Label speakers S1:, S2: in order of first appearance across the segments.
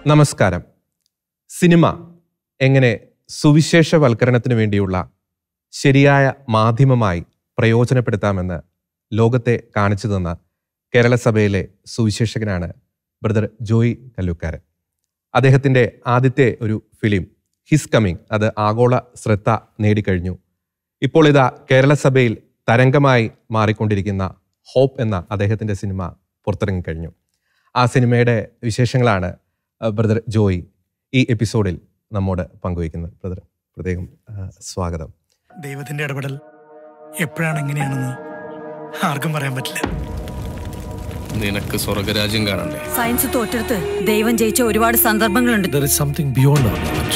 S1: നമസ്കാരം സിനിമ എങ്ങനെ സുവിശേഷവൽക്കരണത്തിന് വേണ്ടിയുള്ള ശരിയായ മാധ്യമമായി പ്രയോജനപ്പെടുത്താമെന്ന് ലോകത്തെ കാണിച്ചു തന്ന കേരള സഭയിലെ സുവിശേഷകനാണ് ബ്രദർ ജോയി കല്ലൂക്കാരൻ അദ്ദേഹത്തിൻ്റെ ആദ്യത്തെ ഒരു ഫിലിം ഹിസ് കമ്മിങ് അത് ആഗോള ശ്രദ്ധ നേടിക്കഴിഞ്ഞു ഇപ്പോൾ ഇതാ കേരള സഭയിൽ തരംഗമായി മാറിക്കൊണ്ടിരിക്കുന്ന ഹോപ്പ് എന്ന അദ്ദേഹത്തിൻ്റെ സിനിമ പുറത്തിറങ്ങിക്കഴിഞ്ഞു ആ സിനിമയുടെ വിശേഷങ്ങളാണ് അഹ് ബ്രദർ ജോയി ഈ എപ്പിസോഡിൽ നമ്മോട് പങ്കുവയ്ക്കുന്നത് ബ്രദർ പ്രത്യേകം അഹ് സ്വാഗതം
S2: ദൈവത്തിന്റെ ഇടപെടൽ എപ്പോഴാണ് എങ്ങനെയാണെന്ന് ആർക്കും പറയാൻ പറ്റില്ല
S3: നിനക്ക് സ്വർഗരാജ്യം കാണണ്ടേ
S4: സയൻസ് തോറ്റെടുത്ത് ദൈവം ജയിച്ച ഒരുപാട് സന്ദർഭങ്ങളുണ്ട്
S5: There is something beyond our knowledge.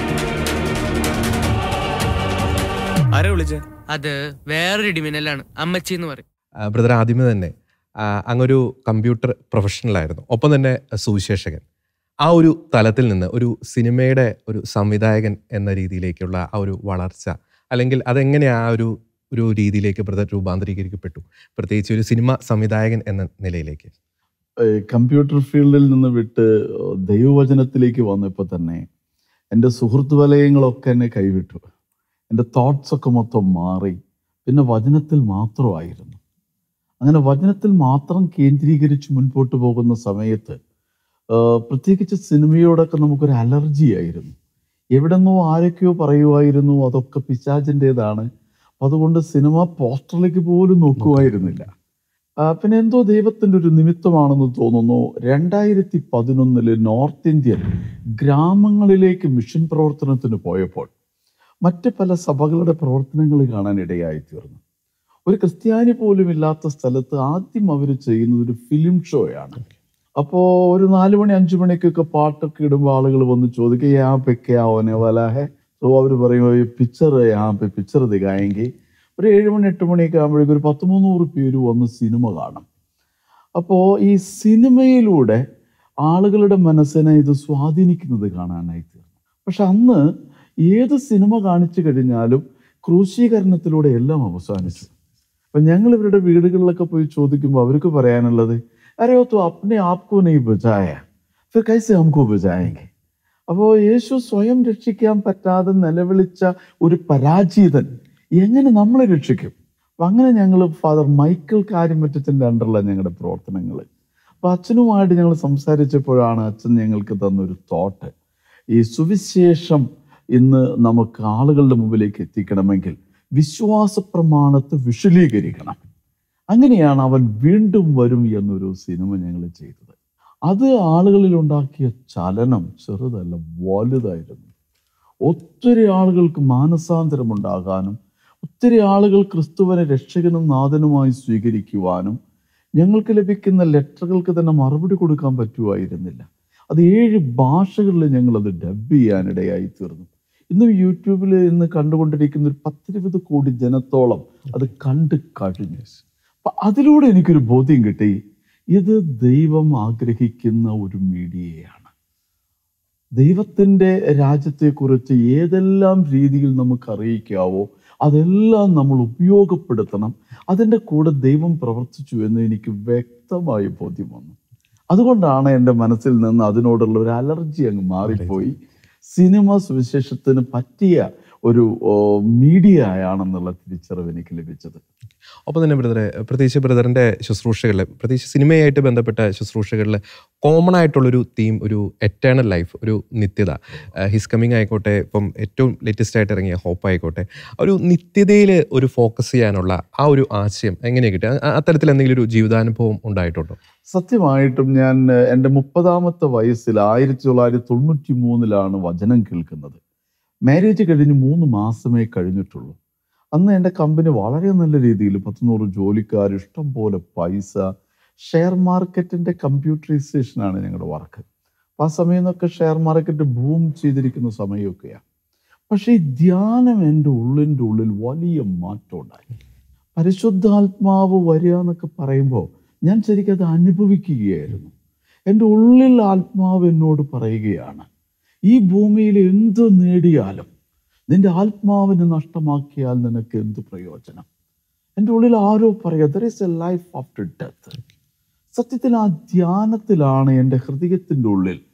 S3: ആരെ വിളിച്ചേ
S6: അത് വേറൊരു ഇടിമിന്നലാണ് അമ്മച്ചി എന്ന് പറയും
S1: അഹ് ബ്രദർ ആദ്യമേ തന്നെ അഹ് അങ്ങൊരു കമ്പ്യൂട്ടർ പ്രൊഫഷണലായിരുന്നു ഒപ്പം തന്നെ സുവിശേഷകൻ ആ ഒരു തലത്തിൽ നിന്ന് ഒരു സിനിമയുടെ ഒരു സംവിധായകൻ എന്ന രീതിയിലേക്കുള്ള ആ ഒരു വളർച്ച അല്ലെങ്കിൽ അതെങ്ങനെ ആ ഒരു ഒരു രീതിയിലേക്ക് ബ്രദർ രൂപാന്തരീകരിക്കപ്പെട്ടു പ്രത്യേകിച്ച് ഒരു സിനിമ സംവിധായകൻ എന്ന നിലയിലേക്ക്
S7: ഏഹ് കമ്പ്യൂട്ടർ ഫീൽഡിൽ നിന്ന് വിട്ട് ദൈവവചനത്തിലേക്ക് വന്നപ്പോൾ തന്നെ എൻ്റെ സുഹൃത്ത് വലയങ്ങളൊക്കെ എന്നെ കൈവിട്ടു എൻ്റെ തോട്ട്സ് ഒക്കെ മൊത്തം മാറി പിന്നെ വചനത്തിൽ മാത്രമായിരുന്നു അങ്ങനെ വചനത്തിൽ മാത്രം കേന്ദ്രീകരിച്ച് മുൻപോട്ട് പോകുന്ന സമയത്ത് ആഹ് പ്രത്യേകിച്ച് സിനിമയോടൊക്കെ നമുക്കൊരു അലർജി ആയിരുന്നു എവിടെന്നോ ആരൊക്കെയോ പറയുമായിരുന്നു അതൊക്കെ പിശാചിൻ്റെതാണ് അതുകൊണ്ട് സിനിമ പോസ്റ്ററിലേക്ക് പോലും നോക്കുമായിരുന്നില്ല ആ, പിന്നെ എന്തോ ദൈവത്തിൻ്റെ ഒരു നിമിത്തമാണെന്ന് തോന്നുന്നു രണ്ടായിരത്തി പതിനൊന്നില് നോർത്ത് ഇന്ത്യൻ ഗ്രാമങ്ങളിലേക്ക് മിഷൻ പ്രവർത്തനത്തിന് പോയപ്പോൾ മറ്റ് പല സഭകളുടെ പ്രവർത്തനങ്ങൾ കാണാൻ ഇടയായി തീർന്നു ഒരു ക്രിസ്ത്യാനി പോലും ഇല്ലാത്ത സ്ഥലത്ത് ആദ്യം അവർ ചെയ്യുന്നത് ഒരു ഫിലിം ഷോയാണ് അപ്പോൾ ഒരു നാല് മണി അഞ്ചു മണിക്കൊക്കെ പാട്ടൊക്കെ ഇടുമ്പോൾ ആളുകൾ വന്ന് ചോദിക്കുക യാ പെ ക്യാ ഹോനെ വാലാ ഹെ സോ അവർ പറയും പിക്ചർ യാ പെ പിക്ചർ ദിഖായെങ്കിൽ ഒരു ഏഴ് മണി എട്ട് മണിയൊക്കെ ആകുമ്പോഴേക്കും ഒരു പത്ത് മുന്നൂറ് പേര് വന്ന് സിനിമ കാണും അപ്പോൾ ഈ സിനിമയിലൂടെ ആളുകളുടെ മനസ്സിനെ ഇത് സ്വാധീനിക്കുന്നത് കാണാനായി തീർന്നു പക്ഷെ അന്ന് ഏത് സിനിമ കാണിച്ചു കഴിഞ്ഞാലും ക്രൂശീകരണത്തിലൂടെ എല്ലാം അവസാനിച്ചു അപ്പം ഞങ്ങൾ ഇവരുടെ വീടുകളിലൊക്കെ പോയി ചോദിക്കുമ്പോൾ അവർക്ക് പറയാനുള്ളത് അരയോ തോ അപ്നെ ആപ്കോ നെയ് ബചായ ഫിർ കൈസെ ഹംകോ ബചായെങ്കിൽ അപ്പോൾ യേശു സ്വയം രക്ഷിക്കാൻ പറ്റാതെ നിലവിളിച്ച ഒരു പരാജിതൻ എങ്ങനെ നമ്മളെ രക്ഷിക്കും അപ്പം അങ്ങനെ ഞങ്ങൾ ഫാദർ മൈക്കിൾ കാര്യമറ്റത്തിൻ്റെ അണ്ടറിലാണ് ഞങ്ങളുടെ പ്രവർത്തനങ്ങൾ അപ്പം അച്ഛനുമായിട്ട് ഞങ്ങൾ സംസാരിച്ചപ്പോഴാണ് അച്ഛൻ ഞങ്ങൾക്ക് തന്നൊരു തോട്ട് ഈ സുവിശേഷം ഇന്ന് നമുക്ക് ആളുകളുടെ മുമ്പിലേക്ക് എത്തിക്കണമെങ്കിൽ വിശ്വാസ പ്രമാണത്തെ വിശുലീകരിക്കണം അങ്ങനെയാണ് അവൻ വീണ്ടും വരും എന്നൊരു സിനിമ ഞങ്ങൾ ചെയ്തത് അത് ആളുകളിൽ ഉണ്ടാക്കിയ ചലനം ചെറുതല്ല വലുതായിരുന്നു ഒത്തിരി ആളുകൾക്ക് മാനസാന്തരമുണ്ടാകാനും ഒത്തിരി ആളുകൾ ക്രിസ്തുവിനെ രക്ഷകനും നാഥനുമായി സ്വീകരിക്കുവാനും ഞങ്ങൾക്ക് ലഭിക്കുന്ന ലെറ്ററുകൾക്ക് തന്നെ മറുപടി കൊടുക്കാൻ പറ്റുമായിരുന്നില്ല അത് ഏഴ് ഭാഷകളിൽ ഞങ്ങൾ അത് ഡബ് ചെയ്യാനിടയായി തീർന്നു ഇന്നും യൂട്യൂബിൽ ഇന്ന് കണ്ടുകൊണ്ടിരിക്കുന്ന ഒരു പത്തിരുപത് കോടി ജനത്തോളം അത് കണ്ട് കഴിഞ്ഞു അപ്പൊ അതിലൂടെ എനിക്കൊരു ബോധ്യം കിട്ടി ഇത് ദൈവം ആഗ്രഹിക്കുന്ന ഒരു മീഡിയയാണ് ദൈവത്തിൻ്റെ രാജ്യത്തെക്കുറിച്ച് ഏതെല്ലാം രീതിയിൽ നമുക്ക് അറിയിക്കാവോ അതെല്ലാം നമ്മൾ ഉപയോഗപ്പെടുത്തണം അതിൻ്റെ കൂടെ ദൈവം പ്രവർത്തിച്ചു എന്ന് എനിക്ക് വ്യക്തമായ ബോധ്യം വന്നു അതുകൊണ്ടാണ് എൻ്റെ മനസ്സിൽ നിന്ന് അതിനോടുള്ള ഒരു അലർജി അങ്ങ് മാറിപ്പോയി സിനിമ സുവിശേഷത്തിന് പറ്റിയ ഒരു ഓ, മീഡിയ ആണെന്നുള്ള തിരിച്ചറിവ് എനിക്ക് ലഭിച്ചത്
S1: ഒപ്പം തന്നെ ബ്രദറെ പ്രത്യേകിച്ച് ബ്രദറിന്റെ ശുശ്രൂഷകളിൽ പ്രത്യേകിച്ച് സിനിമയായിട്ട് ബന്ധപ്പെട്ട ശുശ്രൂഷകളിൽ കോമൺ ആയിട്ടുള്ളൊരു തീം ഒരു എറ്റേണൽ ലൈഫ് ഒരു നിത്യത ഹിസ് കമ്മിങ് ആയിക്കോട്ടെ ഇപ്പം ഏറ്റവും ലേറ്റസ്റ്റ് ആയിട്ട് ഇറങ്ങിയ ഹോപ്പ് ആയിക്കോട്ടെ ആ ഒരു നിത്യതയിൽ ഒരു ഫോക്കസ് ചെയ്യാനുള്ള ആ ഒരു ആശയം എങ്ങനെ കിട്ടി ആ- അത്തരത്തിൽ എന്തെങ്കിലും ഒരു ജീവിതാനുഭവം ഉണ്ടായിട്ടുണ്ടോ
S7: സത്യമായിട്ടും ഞാൻ ഏഹ്, എൻ്റെ മുപ്പതാമത്തെ വയസ്സിൽ ആയിരത്തി തൊള്ളായിരത്തി തൊണ്ണൂറ്റി മൂന്നിലാണ് വചനം കേൾക്കുന്നത് മാരേജ് കഴിഞ്ഞ് മൂന്ന് മാസമേ കഴിഞ്ഞിട്ടുള്ളൂ അന്ന് എൻ്റെ കമ്പനി വളരെ നല്ല രീതിയിൽ പത്തുനൂറ് ജോലിക്കാർ ഇഷ്ടം പോലെ പൈസ ഷെയർ മാർക്കറ്റിൻ്റെ കമ്പ്യൂട്ടറൈസേഷനാണ് ഞങ്ങളുടെ വർക്ക് അപ്പം ആ സമയം എന്നൊക്കെ ഷെയർ മാർക്കറ്റ് ബൂം ചെയ്തിരിക്കുന്ന സമയമൊക്കെയാണ് പക്ഷേ ഈ ധ്യാനം എൻ്റെ ഉള്ളിൻ്റെ ഉള്ളിൽ വലിയ മാറ്റം ഉണ്ടായി പരിശുദ്ധാത്മാവ് വരിക എന്നൊക്കെ പറയുമ്പോൾ ഞാൻ ശരിക്കും അത് അനുഭവിക്കുകയായിരുന്നു എൻ്റെ ഉള്ളിൽ ആത്മാവ് എന്നോട് പറയുകയാണ് ഈ ഭൂമിയിൽ എന്ത് നേടിയാലും നിന്റെ ആത്മാവിനെ നഷ്ടമാക്കിയാൽ നിനക്ക് എന്ത് പ്രയോജനം എൻ്റെ ഉള്ളിൽ ആരോ പറയുക there is a life after death സത്യത്തിൽ ആ ധ്യാനത്തിലാണ് എൻ്റെ ഹൃദയത്തിൻ്റെ ഉള്ളിൽ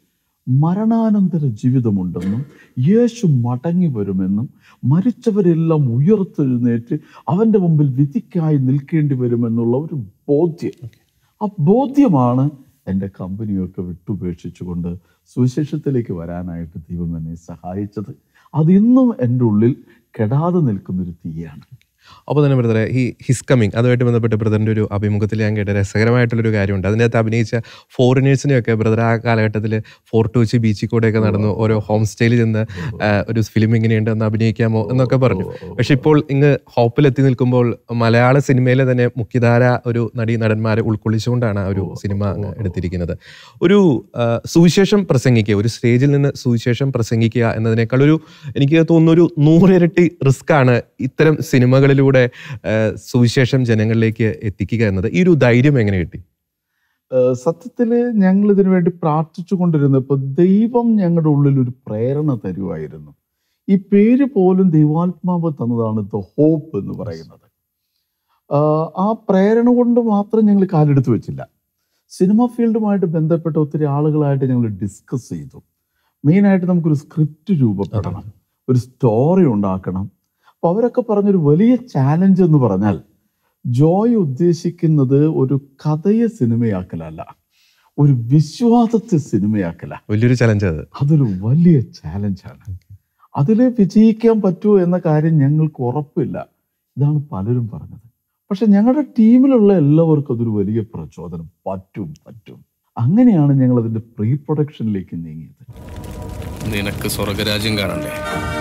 S7: മരണാനന്തര ജീവിതമുണ്ടെന്നും യേശു മടങ്ങി വരുമെന്നും മരിച്ചവരെല്ലാം ഉയർത്തെഴുന്നേറ്റ് അവൻ്റെ മുമ്പിൽ വിധിക്കായി നിൽക്കേണ്ടി വരുമെന്നുള്ള ഒരു ബോധ്യം ആ ബോധ്യമാണ് എൻ്റെ കമ്പനിയൊക്കെ വിട്ടുപേക്ഷിച്ചുകൊണ്ട് സുവിശേഷത്തിലേക്ക് വരാനായിട്ട് ദൈവം എന്നെ സഹായിച്ചത് അതിന്നും എൻ്റെ ഉള്ളിൽ കെടാതെ നിൽക്കുന്നൊരു തീയാണ്
S1: അപ്പോൾ തന്നെ ബ്രദറെ ഈ ഹിസ് കമ്മിങ് അതുമായിട്ട് ബന്ധപ്പെട്ട് ബ്രദറിൻ്റെ ഒരു അഭിമുഖത്തിൽ ഞാൻ കേട്ട രസകരമായിട്ടുള്ളൊരു കാര്യമുണ്ട് അതിൻ്റെ അകത്ത് അഭിനയിച്ച ഫോറിനേഴ്സിനെയൊക്കെ ബ്രദർ ആ കാലഘട്ടത്തിൽ ഫോർട്ട് കൊച്ചി ബീച്ചിൽ കൂടെയൊക്കെ നടന്നു ഓരോ ഹോം സ്റ്റേയിൽ ചെന്ന് ആ, ഒരു ഫിലിം ഇങ്ങനെയുണ്ട് എന്ന് അഭിനയിക്കാമോ എന്നൊക്കെ പറഞ്ഞു പക്ഷെ ഇപ്പോൾ ഇങ്ങ് ഹോപ്പിൽ എത്തി നിൽക്കുമ്പോൾ മലയാള സിനിമയിലെ തന്നെ മുഖ്യധാര ഒരു നടീ നടന്മാരെ ഉൾക്കൊള്ളിച്ചുകൊണ്ടാണ് ആ ഒരു സിനിമ അങ്ങ് എടുത്തിരിക്കുന്നത് ഒരു ആ, സുവിശേഷം പ്രസംഗിക്കുക ഒരു സ്റ്റേജിൽ നിന്ന് സുവിശേഷം പ്രസംഗിക്കുക എന്നതിനേക്കാൾ ഒരു എനിക്ക് തോന്നുന്നു ഒരു നൂറിരട്ടി റിസ്ക് ആണ് ഇത്തരം സിനിമകളിലൂടെ ആ, സുവിശേഷം ജനങ്ങളിലേക്ക് എത്തിക്കുക എന്നത് ഈ ഒരു ധൈര്യം എങ്ങനെ കിട്ടി
S7: ഏഹ് സത്യത്തില് ഞങ്ങൾ ഇതിനു വേണ്ടി പ്രാർത്ഥിച്ചു കൊണ്ടിരുന്നപ്പോൾ ദൈവം ഞങ്ങളുടെ ഉള്ളിൽ ഒരു പ്രേരണ തരുമായിരുന്നു ഈ പേര് പോലും ദൈവാത്മാവ് തന്നതാണ് ദ ഹോപ്പ് എന്ന് പറയുന്നത് ആഹ് ആ പ്രേരണ കൊണ്ട് മാത്രം ഞങ്ങൾ കാലെടുത്ത് വെച്ചില്ല സിനിമ ഫീൽഡുമായിട്ട് ബന്ധപ്പെട്ട ഒത്തിരി ആളുകളായിട്ട് ഞങ്ങൾ ഡിസ്കസ് ചെയ്തു മെയിനായിട്ട് നമുക്കൊരു സ്ക്രിപ്റ്റ് രൂപപ്പെടണം ഒരു സ്റ്റോറി ഉണ്ടാക്കണം അപ്പോൾ അവരൊക്കെ പറഞ്ഞൊരു വലിയ ചാലഞ്ച് എന്ന് പറഞ്ഞാൽ ജോയ് ഉദ്ദേശിക്കുന്നത് ഒരു കഥയെ സിനിമയാക്കലല്ല ഒരു വിശ്വാസത്തെ സിനിമയാക്കല
S1: വലിയൊരു ചലഞ്ച് അത്
S7: അതൊരു വലിയ ചാലഞ്ചാണ് അതിൽ വിജയിക്കാൻ പറ്റുമോ എന്ന കാര്യം ഞങ്ങൾക്ക് ഉറപ്പില്ല ഇതാണ് പലരും പറഞ്ഞത് പക്ഷെ ഞങ്ങളുടെ ടീമിലുള്ള എല്ലാവർക്കും അതൊരു വലിയ പ്രചോദനം പറ്റും പറ്റും അങ്ങനെയാണ് ഞങ്ങൾ അതിന്റെ പ്രീ പ്രൊഡക്ഷനിലേക്ക് നീങ്ങിയത്
S3: നിനക്ക് സ്വർഗരാജ്യം കാണണ്ടേ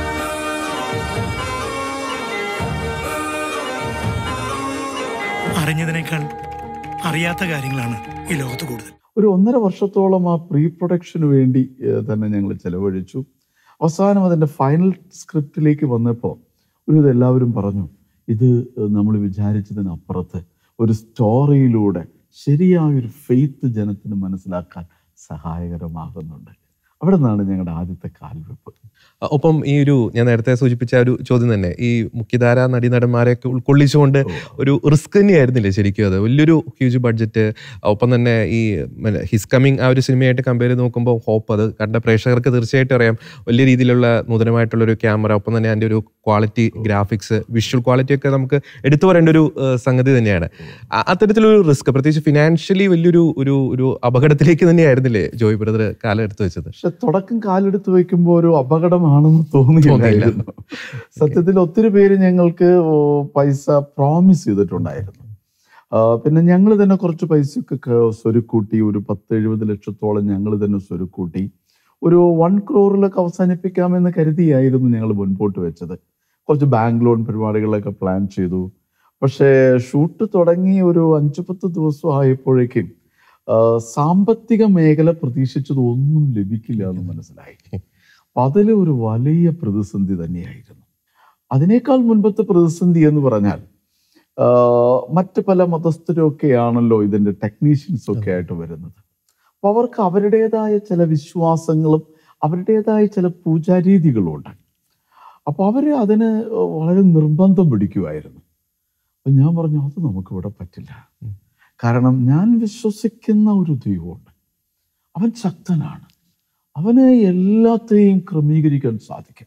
S2: അറിഞ്ഞതിനേക്കാൾ അറിയാത്ത കാര്യങ്ങളാണ് ഈ ലോകത്ത് കൂടുതൽ
S7: ഒരു ഒന്നര വർഷത്തോളം ആ പ്രീ പ്രൊഡക്ഷന് വേണ്ടി ഏഹ്, തന്നെ ഞങ്ങൾ ചെലവഴിച്ചു അവസാനം അതിൻ്റെ ഫൈനൽ സ്ക്രിപ്റ്റിലേക്ക് വന്നപ്പോൾ ഒരു ഇത് എല്ലാവരും പറഞ്ഞു ഇത് നമ്മൾ വിചാരിച്ചതിനപ്പുറത്ത് ഒരു സ്റ്റോറിയിലൂടെ ശരിയായൊരു ഫെയ്ത്ത് ജനത്തിന് മനസ്സിലാക്കാൻ സഹായകരമാകുന്നുണ്ട് അവിടെ നിന്നാണ് ഞങ്ങളുടെ ആദ്യത്തെ കാൽവെപ്പ്
S1: ഒപ്പം ഈ ഒരു ഞാൻ നേരത്തെ സൂചിപ്പിച്ച ഒരു ചോദ്യം തന്നെ ഈ മുഖ്യധാര നടീനടന്മാരെയൊക്കെ ഉൾക്കൊള്ളിച്ചുകൊണ്ട് ഒരു റിസ്ക് തന്നെയായിരുന്നില്ലേ ശരിക്കും അത് വലിയൊരു ഹ്യൂജ് ബഡ്ജറ്റ് ഒപ്പം തന്നെ ഈ ഹിസ് കമ്മിങ് ആ ഒരു സിനിമയായിട്ട് കമ്പയർ ചെയ്ത് നോക്കുമ്പോൾ ഹോപ്പ് അത് കണ്ട പ്രേക്ഷകർക്ക് തീർച്ചയായിട്ടും അറിയാം വലിയ രീതിയിലുള്ള നൂതനമായിട്ടുള്ള ഒരു ക്യാമറ ഒപ്പം തന്നെ അതിൻ്റെ ഒരു ക്വാളിറ്റി ഗ്രാഫിക്സ് വിഷ്വൽ ക്വാളിറ്റി ഒക്കെ നമുക്ക് എടുത്തു പറയേണ്ട ഒരു ഏഹ്, സംഗതി തന്നെയാണ് ആ- അത്തരത്തിലൊരു റിസ്ക് പ്രത്യേകിച്ച് ഫിനാൻഷ്യലി വലിയൊരു ഒരു ഒരു അപകടത്തിലേക്ക് തന്നെയായിരുന്നില്ലേ ജോയ് ബ്രദർ കാലം എടുത്തു വെച്ചത്
S7: പക്ഷെ തുടക്കം കാലെടുത്ത് വയ്ക്കുമ്പോൾ ഒരു അപകടമാണെന്ന് തോന്നിയില്ലായിരുന്നു സത്യത്തിൽ ഒത്തിരി പേര് ഞങ്ങൾക്ക് ഓ, പൈസ പ്രോമിസ് ചെയ്തിട്ടുണ്ടായിരുന്നു ആ, പിന്നെ ഞങ്ങൾ തന്നെ കുറച്ച് പൈസയൊക്കെ ക- സ്വരുക്കൂട്ടി ഒരു പത്ത് എഴുപത് ലക്ഷത്തോളം ഞങ്ങൾ തന്നെ സ്വരുക്കൂട്ടി ഒരു വൺ ക്രോറിലൊക്കെ അവസാനിപ്പിക്കാമെന്ന് കരുതിയായിരുന്നു ഞങ്ങൾ മുൻപോട്ട് വെച്ചത് കുറച്ച് ബാങ്ക് ലോൺ പരിപാടികളൊക്കെ പ്ലാൻ ചെയ്തു പക്ഷേ ഷൂട്ട് തുടങ്ങി ഒരു അഞ്ചു പത്ത് ദിവസം ആയപ്പോഴേക്കും ആ, സാമ്പത്തിക മേഖല പ്രതീക്ഷിച്ചത് ഒന്നും ലഭിക്കില്ല എന്ന് മനസ്സിലായി അപ്പൊ അതിൽ ഒരു വലിയ പ്രതിസന്ധി തന്നെയായിരുന്നു അതിനേക്കാൾ മുൻപത്തെ പ്രതിസന്ധി എന്ന് പറഞ്ഞാൽ ആ, മറ്റ് പല മതസ്ഥരൊക്കെയാണല്ലോ ഇതിന്റെ ടെക്നീഷ്യൻസ് ഒക്കെ ആയിട്ട് വരുന്നത് അപ്പൊ അവർക്ക് അവരുടേതായ ചില വിശ്വാസങ്ങളും അവരുടേതായ ചില പൂജാരീതികളും ഉണ്ട് അപ്പൊ അവര് അതിന് വളരെ നിർബന്ധം പിടിക്കുമായിരുന്നു അപ്പൊ ഞാൻ പറഞ്ഞു അത് നമുക്കിവിടെ പറ്റില്ല കാരണം ഞാൻ വിശ്വസിക്കുന്ന ഒരു ദൈവമുണ്ട് അവൻ ശക്തനാണ് അവന് എല്ലാത്തെയും ക്രമീകരിക്കാൻ സാധിക്കും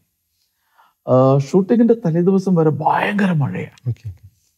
S7: ഷൂട്ടിങ്ങിന്റെ തലേദിവസം വരെ ഭയങ്കര മഴയാണ്
S1: ഓക്കെ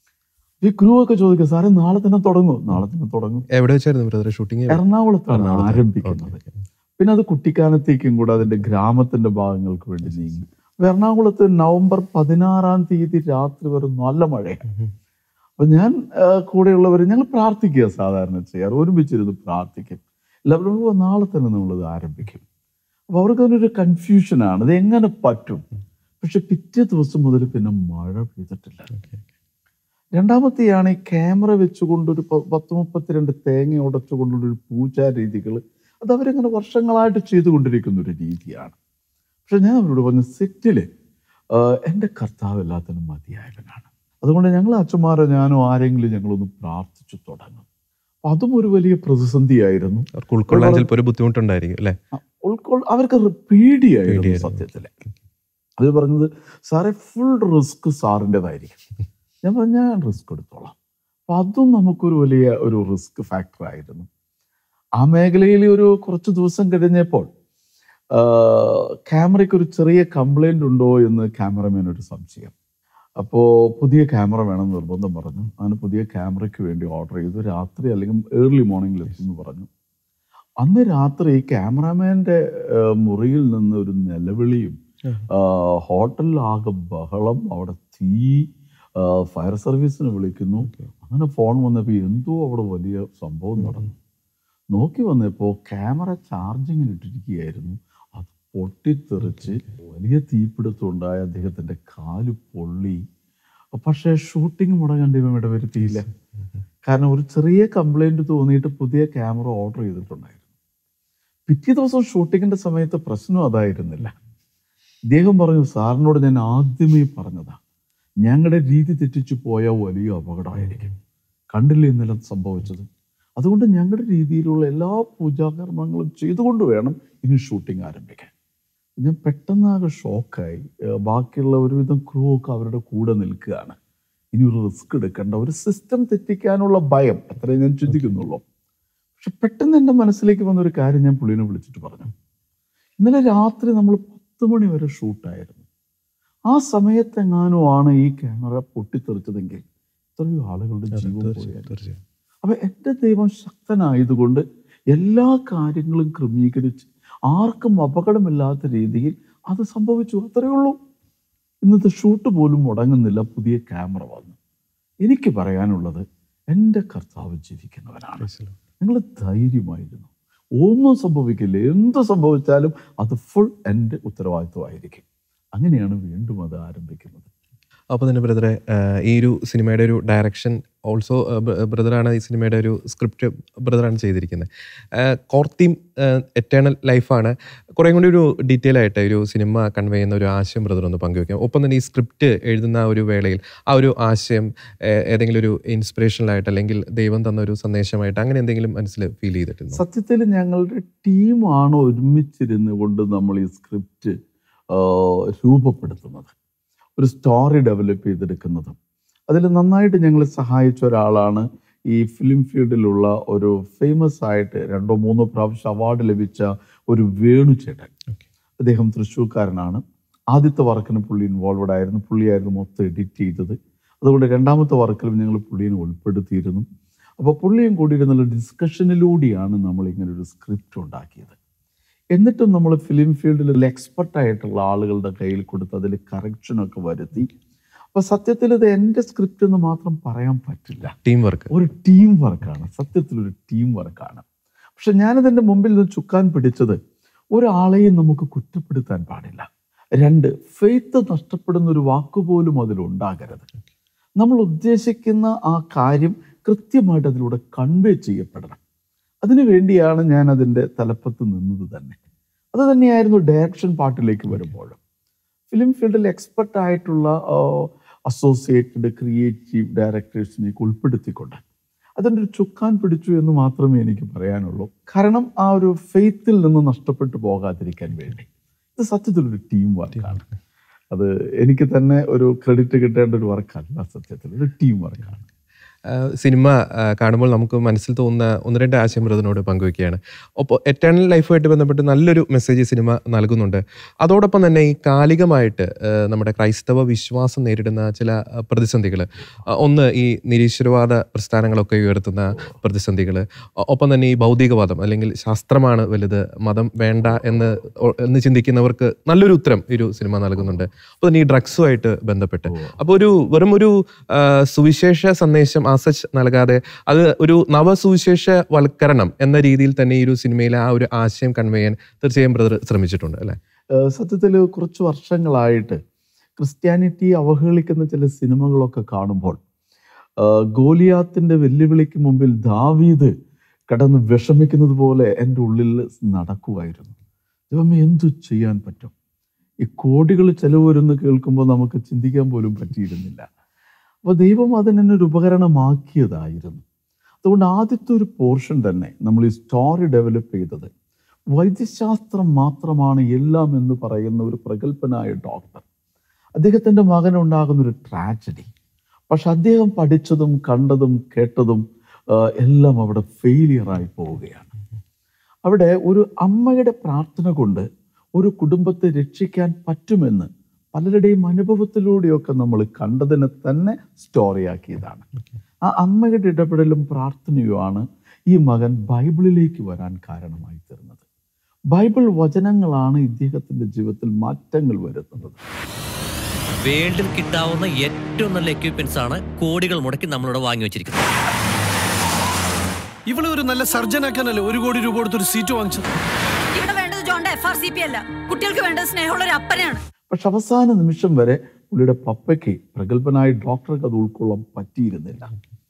S7: ഈ ക്രൂ ഒക്കെ ചോദിക്കും സാറേ നാളെ തന്നെ തുടങ്ങും നാളെ തന്നെ തുടങ്ങും
S1: എവിടെ വെച്ചായിരുന്നു ബ്രദർ ഷൂട്ടിംഗ്
S7: എറണാകുളത്താണ് ആരംഭിക്കുന്നത് പിന്നെ അത് കുട്ടിക്കാനത്തേക്കും കൂടെ അതിന്റെ ഗ്രാമത്തിന്റെ ഭാഗങ്ങൾക്ക് വേണ്ടി നീങ്ങി അപ്പൊ എറണാകുളത്ത് നവംബർ പതിനാറാം തീയതി രാത്രി വരെ നല്ല മഴയാണ് അപ്പൊ ഞാൻ ആ, കൂടെയുള്ളവർ ഞങ്ങൾ പ്രാർത്ഥിക്കുക സാധാരണ ചെയ്യാറ് ഒരുമിച്ചിരുന്ന് പ്രാർത്ഥിക്കും എല്ലാവരും "ഓ, നാളെ തന്നെ നമ്മളിത് ആരംഭിക്കും അപ്പൊ അവർക്ക് അതിനൊരു കൺഫ്യൂഷനാണ് ഇത് എങ്ങനെ പറ്റും പക്ഷെ പിറ്റേ ദിവസം മുതൽ പിന്നെ മഴ പെയ്തിട്ടില്ല രണ്ടാമത്തെയാണ് ഈ ക്യാമറ വെച്ചുകൊണ്ട് ഒരു പ- പത്ത് മുപ്പത്തിരണ്ട് തേങ്ങ ഉടച്ചുകൊണ്ടുള്ള ഒരു പൂജാ രീതികൾ അത് അവരിങ്ങനെ വർഷങ്ങളായിട്ട് ചെയ്തുകൊണ്ടിരിക്കുന്ന ഒരു രീതിയാണ് പക്ഷെ ഞാൻ അവരോട് പറഞ്ഞു സെറ്റില് എൻ്റെ കർത്താവ് എല്ലാത്തിനും മതിയായവനാണ് അതുകൊണ്ട് ഞങ്ങൾ അച്ഛന്മാരോ ഞാനോ ആരെങ്കിലും ഞങ്ങളൊന്ന് പ്രാർത്ഥിച്ചു തുടങ്ങും അപ്പൊ അതും ഒരു വലിയ പ്രതിസന്ധിയായിരുന്നു
S1: അവർക്ക് ഉൾക്കൊള്ളാൻ ചിലപ്പോൾ ഒരു ബുദ്ധിമുട്ടുണ്ടായിരിക്കും അല്ലേ
S7: ഉൾക്കൊള്ള അവർക്ക് അത് പേടിയായിരുന്നു
S1: പേടിയായിരുന്നു.
S7: സത്യത്തില് അത് പറഞ്ഞത് സാറേ ഫുൾ റിസ്ക് സാറിൻ്റെതായിരിക്കും ഞാൻ പറഞ്ഞു ഞാൻ റിസ്ക് എടുത്തോളാം അപ്പൊ അതും നമുക്കൊരു വലിയ ഒരു റിസ്ക് ഫാക്ടർ ആയിരുന്നു ആ മേഖലയിൽ ഒരു കുറച്ച് ദിവസം കഴിഞ്ഞപ്പോൾ ക്യാമറയ്ക്ക് ഒരു ചെറിയ കംപ്ലൈന്റ് ഉണ്ടോ എന്ന് ക്യാമറമാൻ ഒരു സംശയം അപ്പോൾ പുതിയ ക്യാമറ വേണമെന്ന് നിർബന്ധം പറഞ്ഞു അങ്ങനെ പുതിയ ക്യാമറയ്ക്ക് വേണ്ടി ഓർഡർ ചെയ്തു രാത്രി അല്ലെങ്കിൽ ഏർലി മോർണിംഗിൽ എത്തുമെന്ന് പറഞ്ഞു അന്ന് രാത്രി ക്യാമറാമാൻ്റെ മുറിയിൽ നിന്ന് ഒരു നിലവിളിയും ആ, ഹോട്ടലിലാകെ ബഹളം അവിടെ തീ ആ, ഫയർ സർവീസിന് വിളിക്കുന്നു അങ്ങനെ ഫോൺ വന്നപ്പോൾ എന്തോ അവിടെ വലിയ സംഭവം നടന്നു നോക്കി വന്നപ്പോൾ ക്യാമറ ചാർജിങ്ങിൽ ഇട്ടിരിക്കുകയായിരുന്നു അത് പൊട്ടിത്തെറിച്ച് വലിയ തീപിടുത്തം ഉണ്ടായ അദ്ദേഹത്തിൻ്റെ കാല് പൊള്ളി പക്ഷേ ഷൂട്ടിംഗ് മുടങ്ങേണ്ട ഇവൻ ഇടവരുത്തിയില്ല കാരണം ഒരു ചെറിയ കംപ്ലൈൻറ്റ് തോന്നിയിട്ട് പുതിയ ക്യാമറ ഓർഡർ ചെയ്തിട്ടുണ്ടായിരുന്നു പിറ്റേ ദിവസം ഷൂട്ടിങ്ങിൻ്റെ സമയത്ത് പ്രശ്നം അതായിരുന്നില്ല ഇദ്ദേഹം പറഞ്ഞു സാറിനോട് ഞാൻ ആദ്യമേ പറഞ്ഞതാ ഞങ്ങളുടെ രീതി തെറ്റിച്ചു പോയ വലിയ അപകടമായിരിക്കും കണ്ടില്ലേ ഇന്നലെ സംഭവിച്ചത് അതുകൊണ്ട് ഞങ്ങളുടെ രീതിയിലുള്ള എല്ലാ പൂജാകർമ്മങ്ങളും ചെയ്തുകൊണ്ട് വേണം ഇനി ഷൂട്ടിംഗ് ആരംഭിക്കാൻ ഞാൻ പെട്ടെന്നാകെ ഷോക്കായി ഏഹ് ബാക്കിയുള്ള ഒരുവിധം ക്രൂ ഒക്കെ അവരുടെ കൂടെ നിൽക്കുകയാണ് ഇനി ഒരു റിസ്ക് എടുക്കേണ്ട ഒരു സിസ്റ്റം തെറ്റിക്കാനുള്ള ഭയം അത്രേ ഞാൻ ചിന്തിക്കുന്നുള്ളൂ പക്ഷെ പെട്ടെന്ന് എൻ്റെ മനസ്സിലേക്ക് വന്ന ഒരു കാര്യം ഞാൻ പുള്ളിനെ വിളിച്ചിട്ട് പറഞ്ഞു ഇന്നലെ രാത്രി നമ്മൾ പത്ത് മണി വരെ ഷൂട്ടായിരുന്നു ആ സമയത്തെങ്ങാനും ആണ് ഈ ക്യാമറ പൊട്ടിത്തെറിച്ചതെങ്കിൽ എത്രയോ ആളുകളുടെ ജീവൻ പോയായിരുന്നു
S1: തീർച്ചയായും
S7: അപ്പൊ എൻ്റെ ദൈവം ശക്തനായതുകൊണ്ട് എല്ലാ കാര്യങ്ങളും ക്രമീകരിച്ച് ആർക്കും അപകടമില്ലാത്ത രീതിയിൽ അത് സംഭവിച്ചു അത്രയേ ഉള്ളൂ ഇന്നത്തെ ഷൂട്ട് പോലും മുടങ്ങുന്നില്ല പുതിയ ക്യാമറ വന്നു എനിക്ക് പറയാനുള്ളത് എൻ്റെ കർത്താവ് ജീവിക്കുന്നവനാണ് നിങ്ങൾ ധൈര്യമായിരുന്നു ഒന്നും സംഭവിക്കില്ല എന്ത് സംഭവിച്ചാലും അത് ഫുൾ എൻ്റെ ഉത്തരവാദിത്വമായിരിക്കും അങ്ങനെയാണ് വീണ്ടും അത് ആരംഭിക്കുന്നത്
S1: അപ്പോൾ തന്നെ ബ്രദറെ ഈ ഒരു സിനിമയുടെ ഒരു ഡയറക്ഷൻ ഓൾസോ ബ്രദറാണ് ഈ സിനിമയുടെ ഒരു സ്ക്രിപ്റ്റ് ബ്രദറാണ് ചെയ്തിരിക്കുന്നത് കോർത്തീം എറ്റേണൽ ലൈഫാണ് കുറേ കൂടി ഒരു ഡീറ്റെയിൽ ആയിട്ട് ഒരു സിനിമ കൺവേ ചെയ്യുന്ന ഒരു ആശയം ബ്രദർ ഒന്ന് പങ്കുവയ്ക്കാം ഒപ്പം തന്നെ ഈ സ്ക്രിപ്റ്റ് എഴുതുന്ന ആ ഒരു വേളയിൽ ആ ഒരു ആശയം ഏഹ്, ഏതെങ്കിലും ഒരു ഇൻസ്പിറേഷണലായിട്ട് അല്ലെങ്കിൽ ദൈവം തന്ന ഒരു സന്ദേശമായിട്ട് അങ്ങനെ എന്തെങ്കിലും മനസ്സിൽ ഫീൽ ചെയ്തിട്ടുണ്ടോ
S7: സത്യത്തിൽ ഞങ്ങളുടെ ടീമാണ് ഒരുമിച്ചിരുന്ന് കൊണ്ട് നമ്മൾ ഈ സ്ക്രിപ്റ്റ് രൂപപ്പെടുത്തുന്നത് ഒരു സ്റ്റോറി ഡെവലപ്പ് ചെയ്തെടുക്കുന്നതും അതിൽ നന്നായിട്ട് ഞങ്ങൾ സഹായിച്ച ഒരാളാണ് ഈ ഫിലിം ഫീൽഡിലുള്ള ഒരു ഫേമസ് ആയിട്ട് രണ്ടോ മൂന്നോ പ്രാവശ്യം അവാർഡ് ലഭിച്ച ഒരു വേണു ചേട്ടൻ അദ്ദേഹം തൃശ്ശൂർക്കാരനാണ് ആദ്യത്തെ വർക്കിന് പുള്ളി ഇൻവോൾവഡ് ആയിരുന്നു പുള്ളിയായിരുന്നു മൊത്തം എഡിറ്റ് ചെയ്തത് അതുകൊണ്ട് രണ്ടാമത്തെ വർക്കിലും ഞങ്ങൾ പുള്ളിയെ ഉൾപ്പെടുത്തിയിരുന്നു അപ്പോൾ പുള്ളിയും കൂടി ഇരുന്നുള്ള ഡിസ്കഷനിലൂടെയാണ് നമ്മൾ ഇങ്ങനെ ഒരു സ്ക്രിപ്റ്റ് ഉണ്ടാക്കിയത് എന്നിട്ടും നമ്മൾ ഫിലിം ഫീൽഡിൽ എക്സ്പെർട്ട് ആയിട്ടുള്ള ആളുകളുടെ കയ്യിൽ കൊടുത്ത് അതിൽ കറക്ഷനൊക്കെ വരുത്തി അപ്പോൾ സത്യത്തിൽ ഇത് എൻ്റെ സ്ക്രിപ്റ്റ് എന്ന് മാത്രം പറയാൻ പറ്റില്ല
S1: ടീം വർക്ക്
S7: ഒരു ടീം വർക്കാണ് സത്യത്തിൽ ഒരു ടീം വർക്കാണ് പക്ഷെ ഞാനിതിൻ്റെ മുമ്പിൽ നിന്ന് ചുക്കാൻ പിടിച്ചത് ഒരാളെയും നമുക്ക് കുറ്റപ്പെടുത്താൻ പാടില്ല രണ്ട് ഫെയ്ത്ത് നഷ്ടപ്പെടുന്ന ഒരു വാക്കുപോലും അതിലുണ്ടാകരുത് നമ്മൾ ഉദ്ദേശിക്കുന്ന ആ കാര്യം കൃത്യമായിട്ട് അതിലൂടെ കൺവേ ചെയ്യപ്പെടണം അതിനു വേണ്ടിയാണ് ഞാൻ അതിൻ്റെ തലപ്പത്ത് നിന്നത് തന്നെ അത് തന്നെയായിരുന്നു ഡയറക്ഷൻ പാർട്ടിലേക്ക് വരുമ്പോഴും ഫിലിം ഫീൽഡിൽ എക്സ്പെർട്ട് ആയിട്ടുള്ള അസോസിയേറ്റഡ് ക്രിയേറ്റീവ് ഡയറക്ടേഴ്സിനെ ഉൾപ്പെടുത്തിക്കൊണ്ട് അതിൻ്റെ ഒരു ചുക്കാൻ പിടിച്ചു എന്ന് മാത്രമേ എനിക്ക് പറയാനുള്ളൂ കാരണം ആ ഒരു ഫെയ്ത്തിൽ നിന്ന് നഷ്ടപ്പെട്ടു പോകാതിരിക്കാൻ വേണ്ടി ഇത് സത്യത്തിൽ ഒരു ടീം വർക്കാണ് അത് എനിക്ക് തന്നെ ഒരു ക്രെഡിറ്റ് കിട്ടേണ്ട ഒരു വർക്കല്ല സത്യത്തിൽ ഒരു ടീം വർക്കാണ്
S1: ആഹ് സിനിമ ആഹ് കാണുമ്പോൾ നമുക്ക് മനസ്സിൽ തോന്നുന്ന ഒന്ന് രണ്ട് ആശയം ബ്രദറിനോട് പങ്കുവയ്ക്കുകയാണ് ഒപ്പോൾ എറ്റേണൽ ലൈഫുമായിട്ട് ബന്ധപ്പെട്ട് നല്ലൊരു മെസ്സേജ് സിനിമ നൽകുന്നുണ്ട് അതോടൊപ്പം തന്നെ ഈ കാലികമായിട്ട് ആഹ് നമ്മുടെ ക്രൈസ്തവ വിശ്വാസം നേരിടുന്ന ചില പ്രതിസന്ധികൾ ഒന്ന് ഈ നിരീശ്വരവാദ പ്രസ്ഥാനങ്ങളൊക്കെ ഉയർത്തുന്ന പ്രതിസന്ധികൾ ഒപ്പം തന്നെ ഈ ഭൗതികവാദം അല്ലെങ്കിൽ ശാസ്ത്രമാണ് വലുത് മതം വേണ്ട എന്ന് ഒ- എന്ന് ചിന്തിക്കുന്നവർക്ക് നല്ലൊരു ഉത്തരം ഈ ഒരു സിനിമ നൽകുന്നുണ്ട് അപ്പോൾ തന്നെ ഈ ഡ്രഗ്സുമായിട്ട് ബന്ധപ്പെട്ട് അപ്പോൾ ഒരു വെറും ഒരു ആ, സുവിശേഷ സന്ദേശം ആസച്ച് നൽകാതെ അത് ഒരു നവസുവിശേഷ വൽക്കരണം എന്ന രീതിയിൽ തന്നെ ഈ ഒരു സിനിമയിലെ ആ ഒരു ആശയം കൺവേ ചെയ്യാൻ തീർച്ചയായും ബ്രദർ ശ്രമിച്ചിട്ടുണ്ട് അല്ലേ
S7: സത്യത്തിൽ കുറച്ച് വർഷങ്ങളായിട്ട് ക്രിസ്ത്യാനിറ്റി അവഹേളിക്കുന്ന ചില സിനിമകളൊക്കെ കാണുമ്പോൾ ആ, ഗോലിയാത്തിന്റെ വെല്ലുവിളിക്ക് മുമ്പിൽ ദാവീദ് കടന്ന് വിഷമിക്കുന്നത് പോലെ എൻ്റെ ഉള്ളിൽ നടക്കുമായിരുന്നു ദൈവമേ എന്തു ചെയ്യാൻ പറ്റും ഈ കോടികൾ ചെലവ് വരുമെന്ന് കേൾക്കുമ്പോൾ നമുക്ക് ചിന്തിക്കാൻ പോലും പറ്റിയിരുന്നില്ല അപ്പോൾ ദൈവം അതിനെന്നെ ഒരു ഉപകരണമാക്കിയതായിരുന്നു അതുകൊണ്ട് ആദ്യത്തെ ഒരു പോർഷൻ തന്നെ നമ്മൾ ഈ സ്റ്റോറി ഡെവലപ്പ് ചെയ്തത് വൈദ്യശാസ്ത്രം മാത്രമാണ് എല്ലാം എന്ന് പറയുന്ന ഒരു പ്രഗത്ഭനായ ഡോക്ടർ അദ്ദേഹത്തിൻ്റെ മകനുണ്ടാകുന്ന ഒരു ട്രാജഡി പക്ഷെ അദ്ദേഹം പഠിച്ചതും കണ്ടതും കേട്ടതും ആ, എല്ലാം അവിടെ ഫെയിലിയറായി പോവുകയാണ് അവിടെ ഒരു അമ്മയുടെ പ്രാർത്ഥന കൊണ്ട് ഒരു കുടുംബത്തെ രക്ഷിക്കാൻ പറ്റുമെന്ന് പലരുടെയും അനുഭവത്തിലൂടെയൊക്കെ നമ്മൾ കണ്ടതിനെ തന്നെ സ്റ്റോറിയാക്കിയതാണ് ആ അമ്മയുടെ ഇടപെടലും പ്രാർത്ഥനയുമാണ് ഈ മകൻ ബൈബിളിലേക്ക് വരാൻ കാരണമായി തീർന്നത് ബൈബിൾ വചനങ്ങളാണ് ഇദ്ദേഹത്തിന്റെ ജീവിതത്തിൽ മാറ്റങ്ങൾ വരുത്തുന്നത്
S8: വേൾഡിൽ കിട്ടാവുന്ന ഏറ്റവും നല്ല എക്യുപ്മെന്റ്സ് ആണ് കോടികൾ മുടക്കി നമ്മളിവിടെ വാങ്ങി വെച്ചിരിക്കുന്നത്
S5: ഇവളെ ഒരു നല്ല സർജൻ ആക്കാനല്ലേ ഒരു കോടി രൂപ കൊടുത്തൊരു സീറ്റ് വാങ്ങിച്ചത്
S4: ഇവിടെ വേണ്ടത് ജോണിന്റെ എഫ് ആർ സി പി അല്ല കുട്ടികൾക്ക് വേണ്ടത് സ്നേഹമുള്ള ഒരു അപ്പനെയാണ്
S7: പക്ഷെ അവസാന നിമിഷം വരെ പുള്ളിയുടെ പപ്പയ്ക്ക് പ്രഗത്ഭനായ ഡോക്ടർക്ക് അത് ഉൾക്കൊള്ളാൻ പറ്റിയിരുന്നില്ല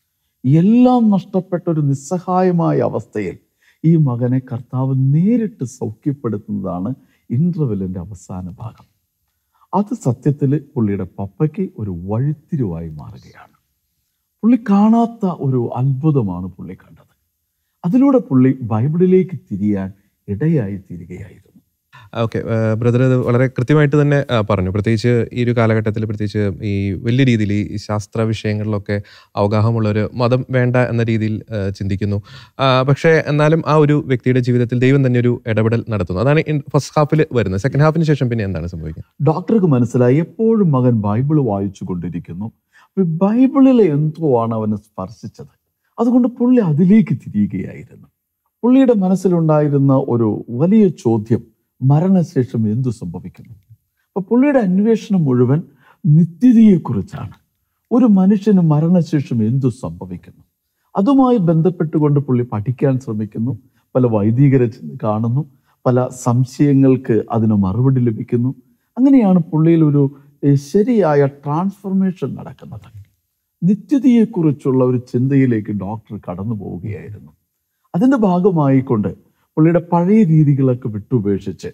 S7: എല്ലാം നഷ്ടപ്പെട്ട ഒരു നിസ്സഹായമായ അവസ്ഥയിൽ ഈ മകനെ കർത്താവ് നേരിട്ട് സൗഖ്യപ്പെടുത്തുന്നതാണ് ഇന്റർവെല്ലിന്റെ അവസാന ഭാഗം അത് സത്യത്തിൽ പുള്ളിയുടെ പപ്പയ്ക്ക് ഒരു വഴിത്തിരിവായി മാറുകയാണ് പുള്ളി കാണാത്ത ഒരു അത്ഭുതമാണ് പുള്ളി കണ്ടത് അതിലൂടെ പുള്ളി ബൈബിളിലേക്ക് തിരിയാൻ ഇടയായി തീരുകയായിരുന്നു
S1: ഓക്കെ ബ്രദർ അത് വളരെ കൃത്യമായിട്ട് തന്നെ ആ, പറഞ്ഞു പ്രത്യേകിച്ച് ഈ ഒരു കാലഘട്ടത്തിൽ പ്രത്യേകിച്ച് ഈ വലിയ രീതിയിൽ ഈ ശാസ്ത്ര വിഷയങ്ങളിലൊക്കെ അവഗാഹമുള്ളൊരു മതം വേണ്ട എന്ന രീതിയിൽ ആ, ചിന്തിക്കുന്നു ആ, പക്ഷേ എന്നാലും ആ ഒരു വ്യക്തിയുടെ ജീവിതത്തിൽ ദൈവം തന്നെ ഒരു ഇടപെടൽ നടത്തുന്നു അതാണ് ഫസ്റ്റ് ഹാഫിൽ വരുന്നത് സെക്കൻഡ് ഹാഫിന് ശേഷം പിന്നെ എന്താണ് സംഭവിക്കുന്നത്
S7: ഡോക്ടർക്ക് മനസ്സിലായി എപ്പോഴും മകൻ ബൈബിൾ വായിച്ചു കൊണ്ടിരിക്കുന്നു അപ്പൊ ഈ ബൈബിളിലെ എന്തോ ആണ് അവനെ സ്പർശിച്ചത് അതുകൊണ്ട് പുള്ളി അതിലേക്ക് തിരിയുകയായിരുന്നു പുള്ളിയുടെ മനസ്സിലുണ്ടായിരുന്ന ഒരു വലിയ ചോദ്യം മരണശേഷം എന്തു സംഭവിക്കുന്നു അപ്പൊ പുള്ളിയുടെ അന്വേഷണം മുഴുവൻ നിത്യതയെക്കുറിച്ചാണ് ഒരു മനുഷ്യന് മരണശേഷം എന്തു സംഭവിക്കുന്നു അതുമായി ബന്ധപ്പെട്ടുകൊണ്ട് പുള്ളി പഠിക്കാൻ ശ്രമിക്കുന്നു പല വൈദികരെ ചെന്ന് കാണുന്നു പല സംശയങ്ങൾക്ക് അതിന് മറുപടി ലഭിക്കുന്നു അങ്ങനെയാണ് പുള്ളിയിൽ ഒരു ഏഹ്, ശരിയായ ട്രാൻസ്ഫർമേഷൻ നടക്കുന്നത് നിത്യതയെക്കുറിച്ചുള്ള ഒരു ചിന്തയിലേക്ക് ഡോക്ടർ കടന്നു പോവുകയായിരുന്നു അതിന്റെ ഭാഗമായിക്കൊണ്ട് പുള്ളിയുടെ പഴയ രീതികളൊക്കെ വിട്ടുപേക്ഷിച്ച്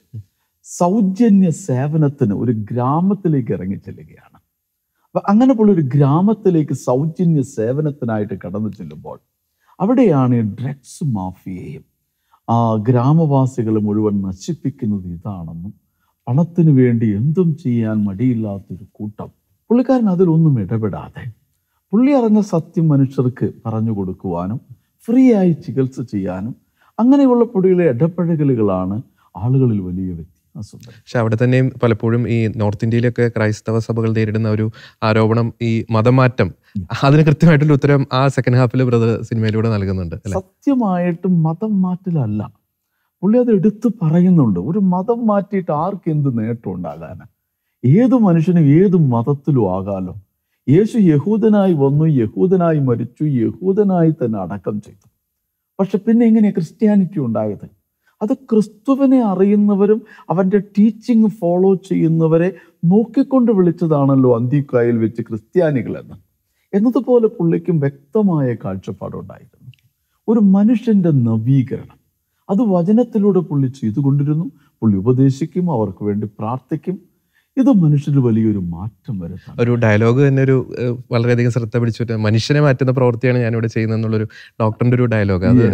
S7: സൗജന്യ സേവനത്തിന് ഒരു ഗ്രാമത്തിലേക്ക് ഇറങ്ങി ചെല്ലുകയാണ് അപ്പൊ അങ്ങനെ പുള്ളി ഒരു ഗ്രാമത്തിലേക്ക് സൗജന്യ സേവനത്തിനായിട്ട് കടന്നു ചെല്ലുമ്പോൾ അവിടെയാണ് ഈ ഡ്രഗ്സ് മാഫിയയും ആ ഗ്രാമവാസികളെ മുഴുവൻ നശിപ്പിക്കുന്നത് ഇതാണെന്നും പണത്തിന് വേണ്ടി എന്തും ചെയ്യാൻ മടിയില്ലാത്തൊരു കൂട്ടം പുള്ളിക്കാരൻ അതിലൊന്നും ഇടപെടാതെ പുള്ളി അറിഞ്ഞ സത്യം മനുഷ്യർക്ക് പറഞ്ഞു കൊടുക്കുവാനും ഫ്രീ ആയി ചികിത്സ ചെയ്യാനും അങ്ങനെയുള്ള പുള്ളിയുടെ ഇടപഴകലുകളാണ് ആളുകളിൽ വലിയ വ്യത്യാസം വരുന്നത്.
S1: പക്ഷെ അവിടെ തന്നെയും പലപ്പോഴും ഈ നോർത്ത് ഇന്ത്യയിലൊക്കെ ക്രൈസ്തവ സഭകൾ നേരിടുന്ന ഒരു ആരോപണം ഈ മതമാറ്റം അതിന് കൃത്യമായിട്ടുള്ള ഉത്തരം ആ സെക്കൻഡ് ഹാഫിൽ ബ്രദർ സിനിമയിലൂടെ നൽകുന്നുണ്ട് അല്ലെ
S7: സത്യമായിട്ടും മതം മാറ്റലല്ല പുള്ളി അത് എടുത്തു പറയുന്നുണ്ട് ഒരു മതം മാറ്റിയിട്ട് ആർക്ക് എന്ത് നേട്ടം ഉണ്ടാകാന് ഏത് മനുഷ്യനും ഏത് മതത്തിലും ആകാലോ യേശു യഹൂദനായി വന്നു യഹൂദനായി മരിച്ചു യഹൂദനായി തന്നെ അടക്കം ചെയ്തു പക്ഷെ പിന്നെ എങ്ങനെയാ ക്രിസ്ത്യാനിറ്റി ഉണ്ടായത് അത് ക്രിസ്തുവിനെ അറിയുന്നവരും അവന്റെ ടീച്ചിങ് ഫോളോ ചെയ്യുന്നവരെ നോക്കിക്കൊണ്ട് വിളിച്ചതാണല്ലോ അന്തിക്കായിൽ വെച്ച് ക്രിസ്ത്യാനികളെന്ന് എന്നതുപോലെ പുള്ളിക്കും വ്യക്തമായ കാഴ്ചപ്പാടുണ്ടായിരുന്നു ഒരു മനുഷ്യന്റെ നവീകരണം അത് വചനത്തിലൂടെ പുള്ളി ചെയ്തുകൊണ്ടിരുന്നു പുള്ളി ഉപദേശിക്കും അവർക്ക് വേണ്ടി പ്രാർത്ഥിക്കും ഇത് മനുഷ്യന് വലിയൊരു മാറ്റം വരുത്താം
S1: ഒരു ഡയലോഗ് തന്നെ ഒരു ഏഹ്, വളരെയധികം ശ്രദ്ധ പിടിച്ചിട്ട് മനുഷ്യനെ മാറ്റുന്ന പ്രവൃത്തിയാണ് ഞാനിവിടെ ചെയ്യുന്നത് എന്നുള്ളൊരു ഡോക്ടറിന്റെ ഒരു ഡയലോഗ് അത്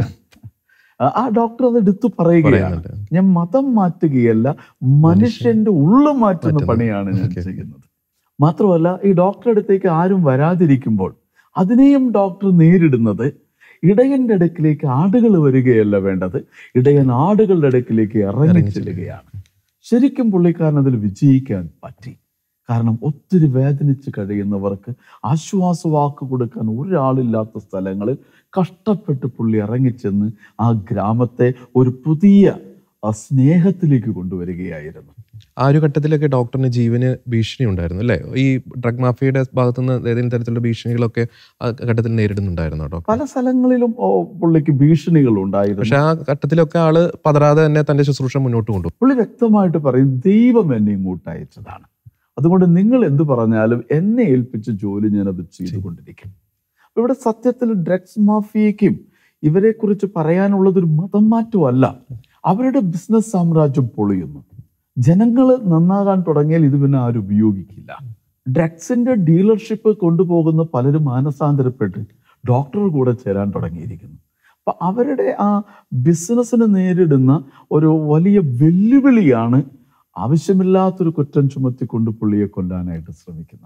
S7: ആ- ആ ഡോക്ടർ അത് എടുത്തു പറയുകയാണ്
S1: പറയുന്നുണ്ട്
S7: ഞാൻ മതം മാറ്റുകയല്ല മനുഷ്യന്റെ ഉള്ളു മാറ്റുന്ന
S1: മാറ്റുന്നു.
S7: പണിയാണ് ഞാൻ
S1: Okay.
S7: ചെയ്യുന്നത് മാത്രമല്ല ഈ ഡോക്ടറുടെ അടുത്തേക്ക് ആരും വരാതിരിക്കുമ്പോൾ അതിനെയും ഡോക്ടർ നേരിടുന്നത് ഇടയന്റെ അടുക്കിലേക്ക് ആടുകൾ വരികയല്ല വേണ്ടത് ഇടയൻ ആടുകളുടെ അടുക്കിലേക്ക് ഇറങ്ങി
S1: ഇറങ്ങി
S7: ചെല്ലുകയാണ് ശരിക്കും പുള്ളിക്കാരൻ അതിൽ വിജയിക്കാൻ പറ്റി കാരണം ഒത്തിരി വേദനിച്ച് കഴിയുന്നവർക്ക് ആശ്വാസവാക്ക് കൊടുക്കാൻ ഒരാളില്ലാത്ത സ്ഥലങ്ങളിൽ കഷ്ടപ്പെട്ട് പുള്ളി ഇറങ്ങിച്ചെന്ന് ആ ഗ്രാമത്തെ ഒരു പുതിയ ആ സ്നേഹത്തിലേക്ക് കൊണ്ടുവരികയായിരുന്നു
S1: ആ ഒരു ഘട്ടത്തിലൊക്കെ ഡോക്ടറിന് ജീവന് ഭീഷണി ഉണ്ടായിരുന്നു അല്ലേ ഈ ഡ്രഗ് മാഫിയയുടെ ഭാഗത്തുനിന്ന് ഏതെങ്കിലും തരത്തിലുള്ള ഭീഷണികളൊക്കെ ആ ഘട്ടത്തിൽ നേരിടുന്നുണ്ടായിരുന്നോ ഡോക്ടർ
S7: പല സ്ഥലങ്ങളിലും ഓ, പുള്ളിക്ക് ഭീഷണികൾ ഉണ്ടായിരുന്നു
S1: പക്ഷെ ആ ഘട്ടത്തിലൊക്കെ ആള് പതറാതെ തന്നെ തന്റെ ശുശ്രൂഷ മുന്നോട്ട് കൊണ്ടുപോകും
S7: പുള്ളി വ്യക്തമായിട്ട് പറയും ദൈവം എന്നെ ഇങ്ങോട്ട് അയച്ചതാണ് അതുകൊണ്ട് നിങ്ങൾ എന്ത് പറഞ്ഞാലും എന്നെ ഏൽപ്പിച്ച ജോലി ഞാൻ അത് ചെയ്തുകൊണ്ടിരിക്കും അപ്പൊ ഇവിടെ സത്യത്തിൽ ഡ്രഗ്സ് മാഫിയയ്ക്കും ഇവരെ കുറിച്ച് പറയാനുള്ളത് ഒരു മതം മാറ്റമല്ല അവരുടെ ബിസിനസ് സാമ്രാജ്യം പൊളിയുന്നു ജനങ്ങൾ നന്നാകാൻ തുടങ്ങിയാൽ ഇത് പിന്നെ ആരും ഉപയോഗിക്കില്ല ഡ്രഗ്സിന്റെ ഡീലർഷിപ്പ് കൊണ്ടുപോകുന്ന പലരും മാനസാന്തരപ്പെട്ട് ഡോക്ടർ കൂടെ ചേരാൻ തുടങ്ങിയിരിക്കുന്നു അപ്പൊ അവരുടെ ആ ബിസിനസ്സിന് നേരിടുന്ന ഒരു വലിയ വെല്ലുവിളിയാണ് ആവശ്യമില്ലാത്തൊരു കുറ്റം ചുമത്തിക്കൊണ്ട് പുള്ളിയെ കൊല്ലാനായിട്ട് ശ്രമിക്കുന്നത്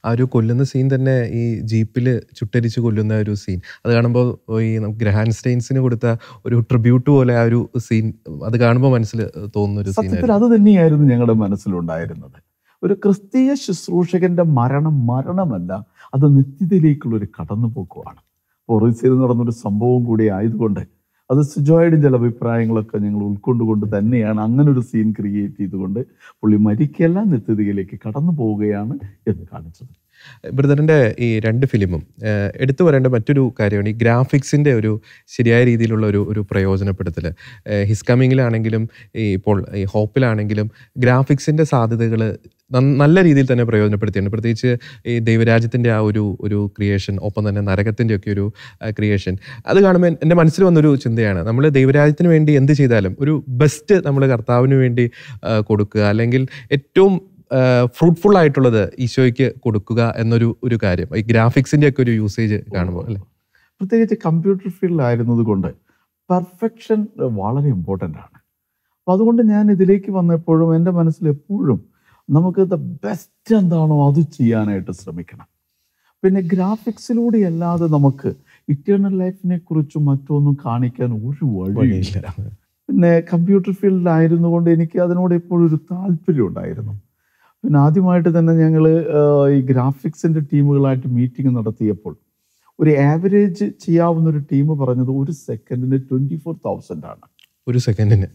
S1: ആ ഒരു കൊല്ലുന്ന സീൻ തന്നെ ഈ ജീപ്പിൽ ചുട്ടരിച്ച് കൊല്ലുന്ന ഒരു സീൻ അത് കാണുമ്പോൾ ഈ നമുക്ക് ഗ്രഹാൻ സ്റ്റെയിൻസിന് കൊടുത്ത ഒരു ട്രിബ്യൂട്ട് പോലെ ആ ഒരു സീൻ അത് കാണുമ്പോൾ മനസ്സിൽ തോന്നുന്ന ഒരു
S7: സത്യത്തിൽ
S1: സീനായിരുന്നു
S7: അത് തന്നെയായിരുന്നു ഞങ്ങളുടെ മനസ്സിലുണ്ടായിരുന്നത് ഒരു ക്രിസ്തീയ ശുശ്രൂഷകന്റെ മരണം മരണമല്ല അത് നിത്യതയിലേക്കുള്ള ഒരു കടന്നുപോക്കുമാണ് ഒറീസയിൽ നടന്നൊരു സംഭവം കൂടി ആയതുകൊണ്ട് അത് സുജോയുടെ ചില അഭിപ്രായങ്ങളൊക്കെ ഞങ്ങൾ ഉൾക്കൊണ്ടുകൊണ്ട് തന്നെയാണ് അങ്ങനെ ഒരു സീൻ ക്രിയേറ്റ് ചെയ്തുകൊണ്ട് പുള്ളി മരിക്കല്ല നിത്യതയിലേക്ക് കടന്നു പോവുകയാണ് എന്ന് കാണിച്ചത്
S1: ബ്രദറിൻ്റെ ഈ രണ്ട് ഫിലിമും ഏഹ്, എടുത്തു പറയേണ്ട മറ്റൊരു കാര്യമാണ് ഈ ഗ്രാഫിക്സിൻ്റെ ഒരു ശരിയായ രീതിയിലുള്ള ഒരു ഒരു പ്രയോജനപ്പെടുത്തൽ ഹിസ് കമ്മിങ്ങിലാണെങ്കിലും ഈ ഇപ്പോൾ ഈ ഹോപ്പിലാണെങ്കിലും ഗ്രാഫിക്സിൻ്റെ സാധ്യതകൾ നല്ല രീതിയിൽ തന്നെ പ്രയോജനപ്പെടുത്തിയിട്ടുണ്ട് പ്രത്യേകിച്ച് ഈ ദൈവരാജ്യത്തിൻ്റെ ആ ഒരു ഒരു ക്രിയേഷൻ ഒപ്പം തന്നെ നരകത്തിൻ്റെ ഒക്കെ ഒരു ക്രിയേഷൻ അത് കാണുമ്പോൾ എൻ്റെ മനസ്സിൽ വന്നൊരു ചിന്തയാണ് നമ്മൾ ദൈവരാജ്യത്തിന് വേണ്ടി എന്ത് ചെയ്താലും ഒരു ബെസ്റ്റ് നമ്മൾ കർത്താവിന് വേണ്ടി ആ, കൊടുക്കുക അല്ലെങ്കിൽ ഏറ്റവും ഫ്രൂട്ട്ഫുൾ ആയിട്ടുള്ളത് ഈശോയ്ക്ക് കൊടുക്കുക എന്നൊരു ഒരു കാര്യം ഈ ഗ്രാഫിക്സിന്റെ ഒക്കെ ഒരു യൂസേജ് കാണുമ്പോൾ അല്ലേ
S7: പ്രത്യേകിച്ച് കമ്പ്യൂട്ടർ ഫീൽഡിലായിരുന്നത് കൊണ്ട് പെർഫെക്ഷൻ വളരെ ഇമ്പോർട്ടൻ്റ് ആണ് അപ്പം അതുകൊണ്ട് ഞാൻ ഇതിലേക്ക് വന്നപ്പോഴും എൻ്റെ മനസ്സിൽ എപ്പോഴും നമുക്ക് ദ ബെസ്റ്റ് എന്താണോ അത് ചെയ്യാനായിട്ട് ശ്രമിക്കണം പിന്നെ ഗ്രാഫിക്സിലൂടെ അല്ലാതെ നമുക്ക് ഇറ്റേണൽ ലൈഫിനെ കുറിച്ചും മറ്റൊന്നും കാണിക്കാൻ ഒരു വഴിയില്ല പിന്നെ കമ്പ്യൂട്ടർ ഫീൽഡിലായിരുന്നു കൊണ്ട് എനിക്ക് അതിനോട് എപ്പോഴും ഒരു താല്പര്യം ഉണ്ടായിരുന്നു പിന്നെ ആദ്യമായിട്ട് തന്നെ ഞങ്ങൾ ഈ ഗ്രാഫിക്സിൻ്റെ ടീമുകളായിട്ട് മീറ്റിംഗ് നടത്തിയപ്പോൾ ഒരു ആവറേജ് ചെയ്യാവുന്ന ഒരു ടീം പറഞ്ഞത് ഒരു സെക്കൻഡിന് ട്വൻറ്റി ഫോർ തൗസൻഡ് ആണ്
S1: ഒരു സെക്കൻഡിന്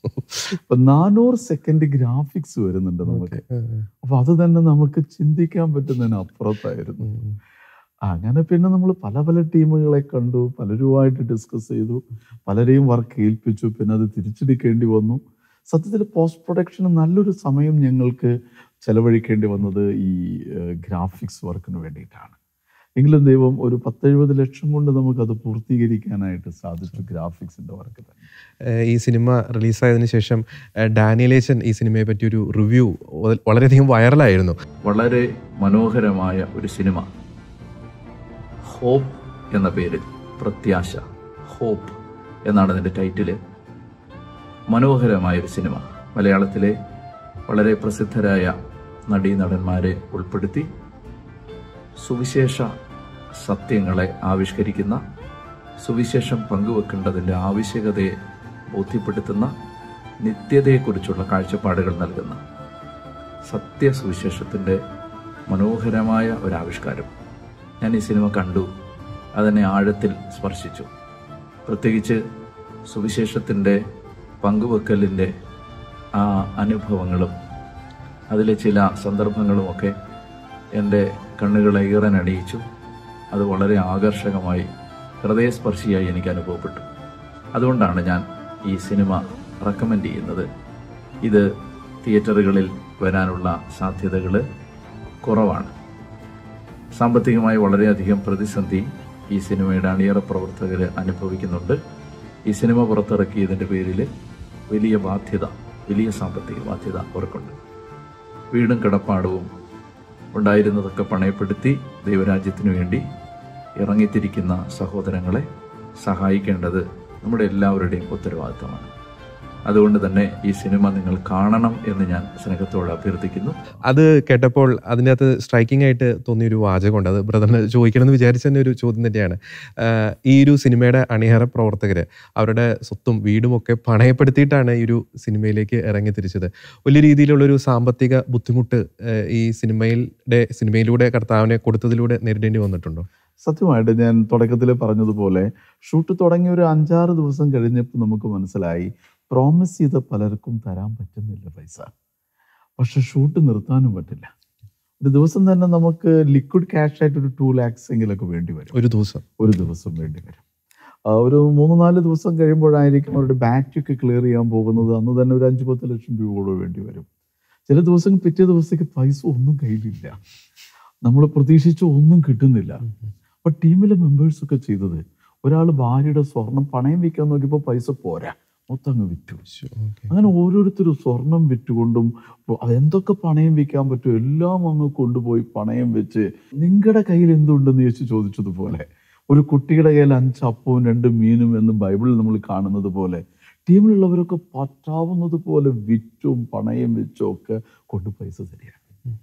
S7: അപ്പൊ നാനൂറ് സെക്കൻഡ് ഗ്രാഫിക്സ് വരുന്നുണ്ട് നമുക്ക് അപ്പൊ അത് തന്നെ നമുക്ക് ചിന്തിക്കാൻ പറ്റുന്നതിന് അപ്പുറത്തായിരുന്നു അങ്ങനെ പിന്നെ നമ്മൾ പല പല ടീമുകളെ കണ്ടു പലരുമായിട്ട് ഡിസ്കസ് ചെയ്തു പലരെയും വർക്ക് ഏൽപ്പിച്ചു പിന്നെ അത് തിരിച്ചെടുക്കേണ്ടി വന്നു സത്യത്തിൽ പോസ്റ്റ് പ്രൊഡക്ഷന് നല്ലൊരു സമയം ഞങ്ങൾക്ക് ചെലവഴിക്കേണ്ടി വന്നത് ഈ ഗ്രാഫിക്സ് വർക്കിന് വേണ്ടിയിട്ടാണ് എങ്കിലും ദൈവം ഒരു പത്തെഴുപത് ലക്ഷം കൊണ്ട് നമുക്കത് പൂർത്തീകരിക്കാനായിട്ട് സാധിച്ചു ഗ്രാഫിക്സിന്റെ വർക്ക് തന്നെ
S1: ഏഹ് ഈ സിനിമ റിലീസായതിനു ശേഷം ഏഹ് ഡാനിയലേച്ചൻ ഈ സിനിമയെ പറ്റി ഒരു റിവ്യൂ വളരെയധികം വൈറലായിരുന്നു
S9: വളരെ മനോഹരമായ ഒരു സിനിമ ഹോപ്പ് എന്ന പേരിൽ പ്രത്യാശ ഹോപ്പ് എന്നാണ് അതിൻ്റെ ടൈറ്റില് മനോഹരമായ ഒരു സിനിമ മലയാളത്തിലെ വളരെ പ്രസിദ്ധരായ നടീനടന്മാരെ ഉൾപ്പെടുത്തി സുവിശേഷ സത്യങ്ങളെ ആവിഷ്കരിക്കുന്ന സുവിശേഷം പങ്കുവെക്കേണ്ടതിൻ്റെ ആവശ്യകതയെ ബോധ്യപ്പെടുത്തുന്ന നിത്യതയെക്കുറിച്ചുള്ള കാഴ്ചപ്പാടുകൾ നൽകുന്ന സത്യസുവിശേഷത്തിൻ്റെ മനോഹരമായ ഒരാവിഷ്കാരം ഞാൻ ഈ സിനിമ കണ്ടു അതെന്നെ ആഴത്തിൽ സ്പർശിച്ചു പ്രത്യേകിച്ച് സുവിശേഷത്തിൻ്റെ പങ്കുവെക്കലിൻ്റെ ആ അനുഭവങ്ങളും അതിലെ ചില സന്ദർഭങ്ങളുമൊക്കെ എൻ്റെ കണ്ണുകളെ ഈറനണിയിച്ചു അത് വളരെ ആകർഷകമായി ഹൃദയസ്പർശിയായി എനിക്ക് അനുഭവപ്പെട്ടു അതുകൊണ്ടാണ് ഞാൻ ഈ സിനിമ റെക്കമെൻഡ് ചെയ്യുന്നത് ഇത് തിയേറ്ററുകളിൽ വരാനുള്ള സാധ്യതകൾ കുറവാണ് സാമ്പത്തികമായി വളരെയധികം പ്രതിസന്ധി ഈ സിനിമയുടെ അണിയറ പ്രവർത്തകർ അനുഭവിക്കുന്നുണ്ട് ഈ സിനിമ പുറത്തിറക്കിയതിൻ്റെ പേരിൽ വലിയ ബാധ്യത വലിയ സാമ്പത്തിക ബാധ്യത അവർക്കുണ്ട് വീടും കിടപ്പാടവും ഉണ്ടായിരുന്നതൊക്കെ പണയപ്പെടുത്തി ദൈവരാജ്യത്തിനു വേണ്ടി ഇറങ്ങിത്തിരിക്കുന്ന സഹോദരങ്ങളെ സഹായിക്കേണ്ടത് നമ്മുടെ എല്ലാവരുടെയും ഉത്തരവാദിത്തമാണ് അതുകൊണ്ട് തന്നെ ഈ സിനിമ നിങ്ങൾ കാണണം എന്ന് ഞാൻ സ്നേഹത്തോടെ അഭ്യർത്ഥിക്കുന്നു
S1: അത് കേട്ടപ്പോൾ അതിൻ്റെ അകത്ത് സ്ട്രൈക്കിംഗ് ആയിട്ട് തോന്നിയൊരു വാചകമുണ്ട് അത് ബ്രദറിന് ചോദിക്കണമെന്ന് വിചാരിച്ച തന്നെ ഒരു ചോദ്യം തന്നെയാണ് ആഹ് ഈ ഒരു സിനിമയുടെ അണിയറ പ്രവർത്തകർ അവരുടെ സ്വത്തും വീടും ഒക്കെ പണയപ്പെടുത്തിയിട്ടാണ് ഈ ഒരു സിനിമയിലേക്ക് ഇറങ്ങി തിരിച്ചത് വലിയ രീതിയിലുള്ളൊരു സാമ്പത്തിക ബുദ്ധിമുട്ട് ആഹ് ഈ സിനിമയിലെ സിനിമയിലൂടെ കർത്താവിനെ കൊടുത്തതിലൂടെ നേരിടേണ്ടി വന്നിട്ടുണ്ടോ
S7: സത്യമായിട്ട് ഞാൻ തുടക്കത്തിൽ പറഞ്ഞതുപോലെ ഷൂട്ട് തുടങ്ങിയ ഒരു അഞ്ചാറ് ദിവസം കഴിഞ്ഞപ്പോൾ നമുക്ക് മനസ്സിലായി പ്രോമിസ് ചെയ്ത പലർക്കും തരാൻ പറ്റുന്നില്ല പൈസ പക്ഷെ ഷൂട്ട് നിർത്താനും പറ്റില്ല ഒരു ദിവസം തന്നെ നമുക്ക് ലിക്വിഡ് ക്യാഷ് ആയിട്ട് ഒരു ടു ലാക്സ് എങ്കിലൊക്കെ വേണ്ടി വരും
S1: ഒരു ദിവസം
S7: ഒരു ദിവസം വേണ്ടി വരും ആ, ഒരു മൂന്ന് നാല് ദിവസം കഴിയുമ്പോഴായിരിക്കും അവരുടെ ബാറ്ററി ഒക്കെ ക്ലിയർ ചെയ്യാൻ പോകുന്നത് അന്ന് തന്നെ ഒരു അഞ്ച് പത്ത് ലക്ഷം രൂപ കൂടെ വേണ്ടി വരും ചില ദിവസം പിറ്റേ ദിവസത്തേക്ക് പൈസ ഒന്നും കയ്യിലില്ല നമ്മൾ പ്രതീക്ഷിച്ച ഒന്നും കിട്ടുന്നില്ല അപ്പൊ ടീമിലെ മെമ്പേഴ്സ് ഒക്കെ ചെയ്തത് ഒരാൾ ഭാര്യയുടെ സ്വർണം പണയം വെക്കാൻ നോക്കിയപ്പോൾ പൈസ പോരാ മൊത്തം അങ്ങ് വിറ്റു അങ്ങനെ ഓരോരുത്തരും സ്വർണം വിറ്റുകൊണ്ടും ഇപ്പൊ എന്തൊക്കെ പണയം വെക്കാൻ പറ്റുമോ എല്ലാം അങ്ങ് കൊണ്ടുപോയി പണയം വെച്ച് നിങ്ങളുടെ കയ്യിൽ എന്തുണ്ടെന്ന് യേശു ചോദിച്ചതുപോലെ ഒരു കുട്ടിയുടെ കയ്യിൽ അഞ്ച് അപ്പവും രണ്ട് മീനും എന്ന് ബൈബിളിൽ നമ്മൾ കാണുന്നത് പോലെ ടീമിലുള്ളവരൊക്കെ പറ്റാവുന്നത് പോലെ വിറ്റും പണയം വെച്ചും ഒക്കെ കൊണ്ട് പൈസ തരികയാണ്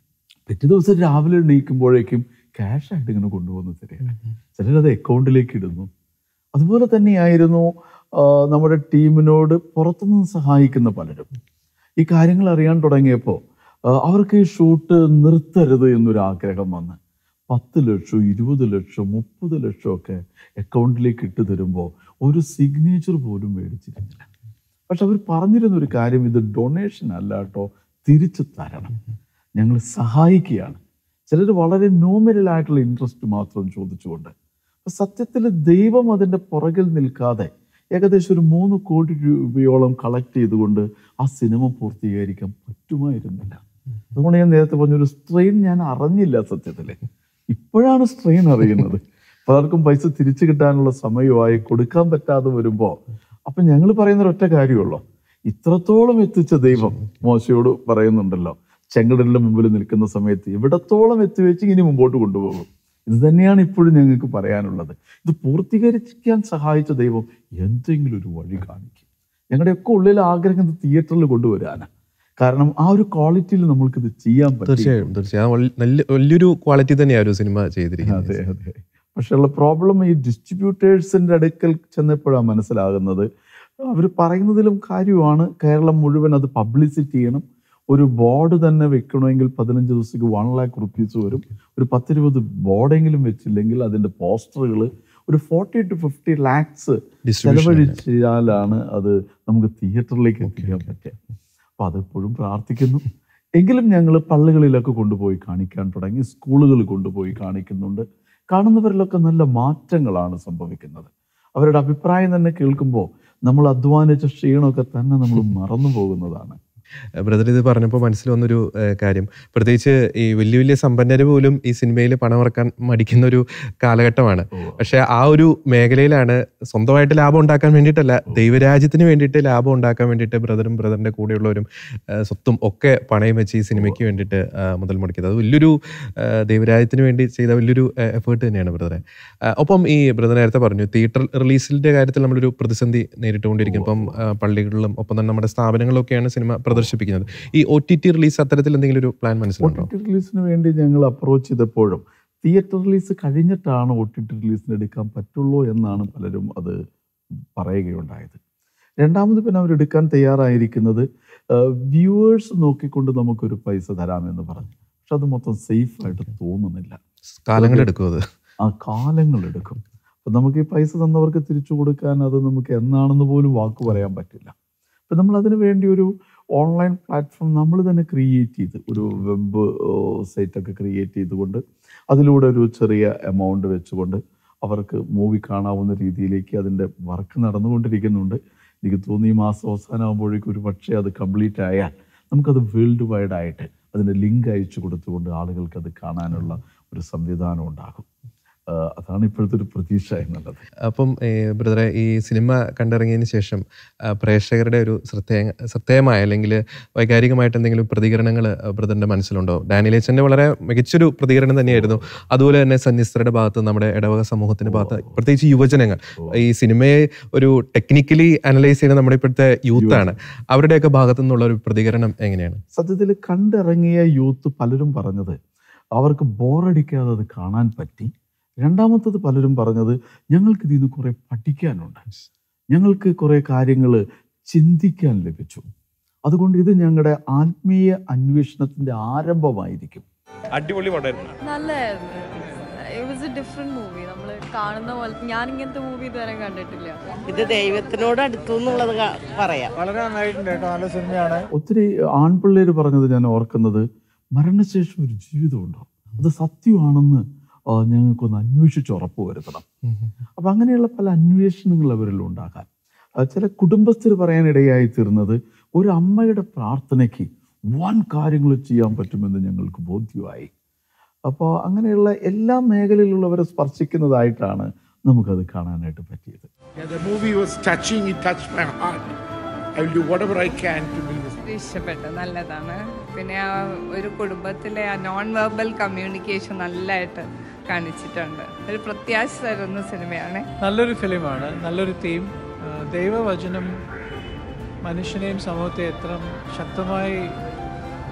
S7: പിറ്റേ ദിവസം രാവിലെ എണീക്കുമ്പോഴേക്കും ക്യാഷായിട്ട് ഇങ്ങനെ കൊണ്ടുവന്ന് തരിക ചിലരത് അക്കൗണ്ടിലേക്ക് ഇടുന്നു അതുപോലെ തന്നെയായിരുന്നു ആ, നമ്മുടെ ടീമിനോട് പുറത്തുനിന്ന് സഹായിക്കുന്ന പലരും ഈ കാര്യങ്ങൾ അറിയാൻ തുടങ്ങിയപ്പോൾ ആ, അവർക്ക് ഈ ഷൂട്ട് നിർത്തരുത് എന്നൊരു ആഗ്രഹം വന്ന് പത്ത് ലക്ഷം ഇരുപത് ലക്ഷം മുപ്പത് ലക്ഷം ഒക്കെ അക്കൗണ്ടിലേക്ക് ഇട്ട് തരുമ്പോൾ ഒരു സിഗ്നേച്ചർ പോലും മേടിച്ചിരുന്നില്ല പക്ഷെ അവർ പറഞ്ഞിരുന്ന ഒരു കാര്യം ഇത് ഡൊണേഷൻ അല്ല കേട്ടോ തിരിച്ചു തരണം ഞങ്ങൾ സഹായിക്കുകയാണ് ചിലർ വളരെ നോമിനൽ ആയിട്ടുള്ള ഇൻട്രസ്റ്റ് മാത്രം ചോദിച്ചുകൊണ്ട് അപ്പൊ സത്യത്തിൽ ദൈവം അതിൻ്റെ പുറകിൽ നിൽക്കാതെ ഏകദേശം ഒരു മൂന്ന് കോടി രൂപയോളം കളക്ട് ചെയ്തുകൊണ്ട് ആ സിനിമ പൂർത്തീകരിക്കാൻ പറ്റുമായിരുന്നില്ല അതുകൊണ്ട് ഞാൻ നേരത്തെ പറഞ്ഞൊരു സ്ട്രെയിൻ ഞാൻ അറിഞ്ഞില്ല സത്യത്തിൽ ഇപ്പോഴാണ് സ്ട്രെയിൻ അറിയുന്നത് പലർക്കും പൈസ തിരിച്ചു കിട്ടാനുള്ള സമയമായി കൊടുക്കാൻ പറ്റാതെ വരുമ്പോൾ അപ്പൊ ഞങ്ങൾ പറയുന്ന ഒറ്റ കാര്യമുള്ളൂ ഇത്രത്തോളം എത്തിച്ച ദൈവം മോശയോട് പറയുന്നുണ്ടല്ലോ ചെങ്കടലിന്റെ മുമ്പിൽ നിൽക്കുന്ന സമയത്ത് എവിടത്തോളം എത്തിവെച്ച് ഇനി മുമ്പോട്ട് കൊണ്ടുപോകും ഇത് തന്നെയാണ് ഇപ്പോഴും ഞങ്ങൾക്ക് പറയാനുള്ളത് ഇത് പൂർത്തീകരിക്കാൻ സഹായിച്ച ദൈവം എന്തെങ്കിലും ഒരു വഴി കാണിക്കും ഞങ്ങളുടെയൊക്കെ ഉള്ളിൽ ആഗ്രഹം ഇത് തിയേറ്ററിൽ കൊണ്ടുവരാനാണ് കാരണം ആ ഒരു ക്വാളിറ്റിയിൽ നമ്മൾക്കിത് ചെയ്യാൻ പറ്റും
S1: തീർച്ചയായും തീർച്ചയായും ആ വൽ- നല്ല വലിയൊരു ക്വാളിറ്റി തന്നെയാണ് ഒരു സിനിമ ചെയ്തിരിക്കുന്നത്
S7: അതെ അതെ പക്ഷെ ഉള്ള പ്രോബ്ലം ഈ ഡിസ്ട്രിബ്യൂട്ടേഴ്സിന്റെ അടുക്കൽ ചെന്നപ്പോഴാണ് മനസ്സിലാകുന്നത് അവർ പറയുന്നതിലും കാര്യമാണ് കേരളം മുഴുവൻ അത് പബ്ലിസിറ്റി ചെയ്യണം ഒരു ബോർഡ് തന്നെ വെക്കണമെങ്കിൽ പതിനഞ്ച് ദിവസത്തേക്ക് വൺ ലാക്ക് റുപ്പീസ് വരും ഒരു പത്തിരുപത് ബോർഡെങ്കിലും വെച്ചില്ലെങ്കിൽ അതിന്റെ പോസ്റ്ററുകൾ ഒരു forty to fifty lakhs
S1: Distribution
S7: ചെലവഴിച്ചാലാണ് അത് നമുക്ക് തിയേറ്ററിലേക്ക് എത്തിക്കാൻ പറ്റുക അപ്പൊ അതെപ്പോഴും പ്രാർത്ഥിക്കുന്നു എങ്കിലും ഞങ്ങൾ പള്ളികളിലൊക്കെ കൊണ്ടുപോയി കാണിക്കാൻ തുടങ്ങി സ്കൂളുകളിൽ കൊണ്ടുപോയി കാണിക്കുന്നുണ്ട് കാണുന്നവരിലൊക്കെ നല്ല മാറ്റങ്ങളാണ് സംഭവിക്കുന്നത് അവരുടെ അഭിപ്രായം തന്നെ കേൾക്കുമ്പോൾ നമ്മൾ അധ്വാനിച്ച ക്ഷീണമൊക്കെ തന്നെ നമ്മൾ മറന്നു പോകുന്നതാണ്
S1: ബ്രദർ ഇത് പറഞ്ഞപ്പോൾ മനസ്സിൽ വന്നൊരു ഏഹ്, കാര്യം പ്രത്യേകിച്ച് ഈ വലിയ വലിയ സമ്പന്നര് പോലും ഈ സിനിമയിൽ പണമിറക്കാൻ മടിക്കുന്ന ഒരു കാലഘട്ടമാണ് പക്ഷെ ആ ഒരു മേഖലയിലാണ് സ്വന്തമായിട്ട് ലാഭം ഉണ്ടാക്കാൻ വേണ്ടിയിട്ടല്ല ദൈവരാജ്യത്തിന് വേണ്ടിയിട്ട് ലാഭം ഉണ്ടാക്കാൻ വേണ്ടിയിട്ട് ബ്രദറും ബ്രദറിന്റെ കൂടെയുള്ളവരും ഏഹ്, സ്വത്തും ഒക്കെ പണയം വെച്ച് ഈ സിനിമയ്ക്ക് വേണ്ടിയിട്ട് ഏഹ്, മുതൽ മുടക്കിയത് അത് വലിയൊരു ഏഹ്, ദൈവരാജ്യത്തിന് വേണ്ടി ചെയ്ത വലിയൊരു എഫേർട്ട് തന്നെയാണ് ബ്രദറെ ഏഹ്, ഒപ്പം ഈ ബ്രദർ നേരത്തെ പറഞ്ഞു തിയേറ്റർ റിലീസിന്റെ കാര്യത്തിൽ നമ്മളൊരു പ്രതിസന്ധി നേരിട്ടുകൊണ്ടിരിക്കും ഇപ്പം ഏഹ്, പള്ളികളിലും ഒപ്പം തന്നെ നമ്മുടെ സ്ഥാപനങ്ങളിലൊക്കെയാണ് സിനിമ പ്രദർശിപ്പിക്കുന്നത് ഈ ഒ ടി ടി റിലീസ് അത്തരത്തിൽ എന്തെങ്കിലും ഒരു പ്ലാൻ
S7: ഒ
S1: മനസ്സിലുണ്ടോ
S7: ടി ടി റിലീസിന് വേണ്ടി ഞങ്ങൾ അപ്രോച്ച് ചെയ്തപ്പോഴും തിയേറ്റർ റിലീസ് കഴിഞ്ഞിട്ടാണ് ഒ ടി ടി റിലീസിന് എടുക്കാൻ പറ്റുള്ളൂ എന്നാണ് പലരും അത് പറയുകയുണ്ടായത് രണ്ടാമത് പിന്നെ അവരെടുക്കാൻ തയ്യാറായിരിക്കുന്നത് വ്യൂവേഴ്സ് നോക്കിക്കൊണ്ട് നമുക്കൊരു പൈസ തരാമെന്ന് പറഞ്ഞു പക്ഷെ അത് മൊത്തം സേഫ് ആയിട്ട് തോന്നുന്നില്ല
S1: കാലങ്ങളെടുക്കും അത്
S7: ആ കാലങ്ങളെടുക്കും അപ്പം നമുക്ക് ഈ പൈസ തന്നവർക്ക് തിരിച്ചു കൊടുക്കാൻ അത് നമുക്ക് എന്നാണെന്ന് പോലും വാക്ക് പറയാൻ പറ്റില്ല അപ്പം നമ്മൾ അതിനു വേണ്ടി ഒരു ഓൺലൈൻ പ്ലാറ്റ്ഫോം നമ്മൾ തന്നെ ക്രിയേറ്റ് ചെയ്ത് ഒരു വെബ് സൈറ്റൊക്കെ ക്രിയേറ്റ് ചെയ്തുകൊണ്ട് അതിലൂടെ ഒരു ചെറിയ എമൗണ്ട് വെച്ചുകൊണ്ട് അവർക്ക് മൂവി കാണാവുന്ന രീതിയിലേക്ക് അതിൻ്റെ വർക്ക് നടന്നുകൊണ്ടിരിക്കുന്നുണ്ട് എനിക്ക് തോന്നുന്നു ഈ മാസം അവസാനമാകുമ്പോഴേക്കും ഒരു പക്ഷേ അത് കംപ്ലീറ്റ് ആയാൽ നമുക്കത് വേൾഡ് വൈഡ് ആയിട്ട് അതിൻ്റെ ലിങ്ക് അയച്ചു കൊടുത്തുകൊണ്ട് ആളുകൾക്ക് അത് കാണാനുള്ള ഒരു സംവിധാനം ഉണ്ടാകും ആ, അതാണ് ഇപ്പോഴത്തെ ഒരു പ്രതീക്ഷ എന്നുള്ളത്
S1: അപ്പം ബ്രദറെ ഈ സിനിമ കണ്ടിറങ്ങിയതിന് ശേഷം ആ, പ്രേക്ഷകരുടെ ഒരു ശ്രദ്ധേയ ശ്രദ്ധേയമായ അല്ലെങ്കിൽ വൈകാരികമായിട്ട് എന്തെങ്കിലും പ്രതികരണങ്ങൾ ബ്രദറിന്റെ മനസ്സിലുണ്ടോ ഡാനിലേച്ചന്റെ വളരെ മികച്ചൊരു പ്രതികരണം തന്നെയായിരുന്നു അതുപോലെ തന്നെ സന്യസ്തരുടെ ഭാഗത്ത് നമ്മുടെ ഇടവക സമൂഹത്തിന്റെ ഭാഗത്ത് പ്രത്യേകിച്ച് യുവജനങ്ങൾ ഈ സിനിമയെ ഒരു ടെക്നിക്കലി അനലൈസ് ചെയ്യുന്ന നമ്മുടെ ഇപ്പോഴത്തെ യൂത്താണ് അവരുടെയൊക്കെ ഭാഗത്തു നിന്നുള്ള ഒരു പ്രതികരണം എങ്ങനെയാണ്
S7: സത്യത്തിൽ കണ്ടിറങ്ങിയ യൂത്ത് പലരും പറഞ്ഞത് അവർക്ക് ബോറടിക്കാതെ അത് കാണാൻ പറ്റി രണ്ടാമത്തത് പലരും പറഞ്ഞത് ഞങ്ങൾക്ക് ഇതിൽ നിന്ന് കുറേ പഠിക്കാനുണ്ട് ഞങ്ങൾക്ക് കുറേ കാര്യങ്ങൾ ചിന്തിക്കാൻ ലഭിച്ചു അതുകൊണ്ട് ഇത് ഞങ്ങളുടെ ആത്മീയ അന്വേഷണത്തിന്റെ ആരംഭമായിരിക്കും
S10: അടിപൊളി പടമായിരുന്നു
S11: നല്ലായിരുന്നു it was a different movie നമ്മൾ കാണുന്ന പോലെ ഞാൻ ഇങ്ങനത്തെ മൂവി ഇതുവരെ കണ്ടിട്ടില്ല
S12: ഇത് ദൈവത്തിനോട് അടുത്തു എന്നുള്ളത് ക- പറയാം
S10: വളരെ നന്നായിട്ടുണ്ട് കേട്ടോ നല്ല സിനിമയാണ്
S7: ഒത്തിരി ആൺപിള്ളേർ പറഞ്ഞത് ഞാൻ ഓർക്കുന്നത് മരണശേഷം ഒരു ജീവിതമുണ്ടോ അത് സത്യമാണെന്ന് ആ, ഞങ്ങൾക്കൊന്ന് അന്വേഷിച്ച് ഉറപ്പ് വരുത്തണം അപ്പം അങ്ങനെയുള്ള പല അന്വേഷണങ്ങൾ അവരിൽ ഉണ്ടാകാൻ ആ, ചില കുടുംബസ്ഥർ പറയാനിടയായി തീർന്നത് ഒരു അമ്മയുടെ പ്രാർത്ഥനയ്ക്ക് വൻ കാര്യങ്ങൾ ചെയ്യാൻ പറ്റുമെന്ന് ഞങ്ങൾക്ക് ബോധ്യമായി അപ്പോൾ അങ്ങനെയുള്ള എല്ലാ മേഖലയിലുള്ളവരെ സ്പർശിക്കുന്നതായിട്ടാണ് നമുക്കത് കാണാനായിട്ട് പറ്റിയത്
S13: Yeah, the movie was touching, it touched my heart. I will do whatever I can to build this.
S14: ഇഷ്ടപ്പെട്ടു നല്ലതാണ് പിന്നെ ആ ഒരു കുടുംബത്തിലെ ആ നോൺ വെർബൽ കമ്മ്യൂണിക്കേഷൻ നല്ലതായിട്ട് കാണിച്ചിട്ടുണ്ട് ഒരു പ്രത്യാശ തരുന്ന സിനിമയാണ്
S10: നല്ലൊരു ഫിലിമാണ് നല്ലൊരു തീം ദൈവവചനം മനുഷ്യനെയും സമൂഹത്തെ എത്ര ശക്തമായി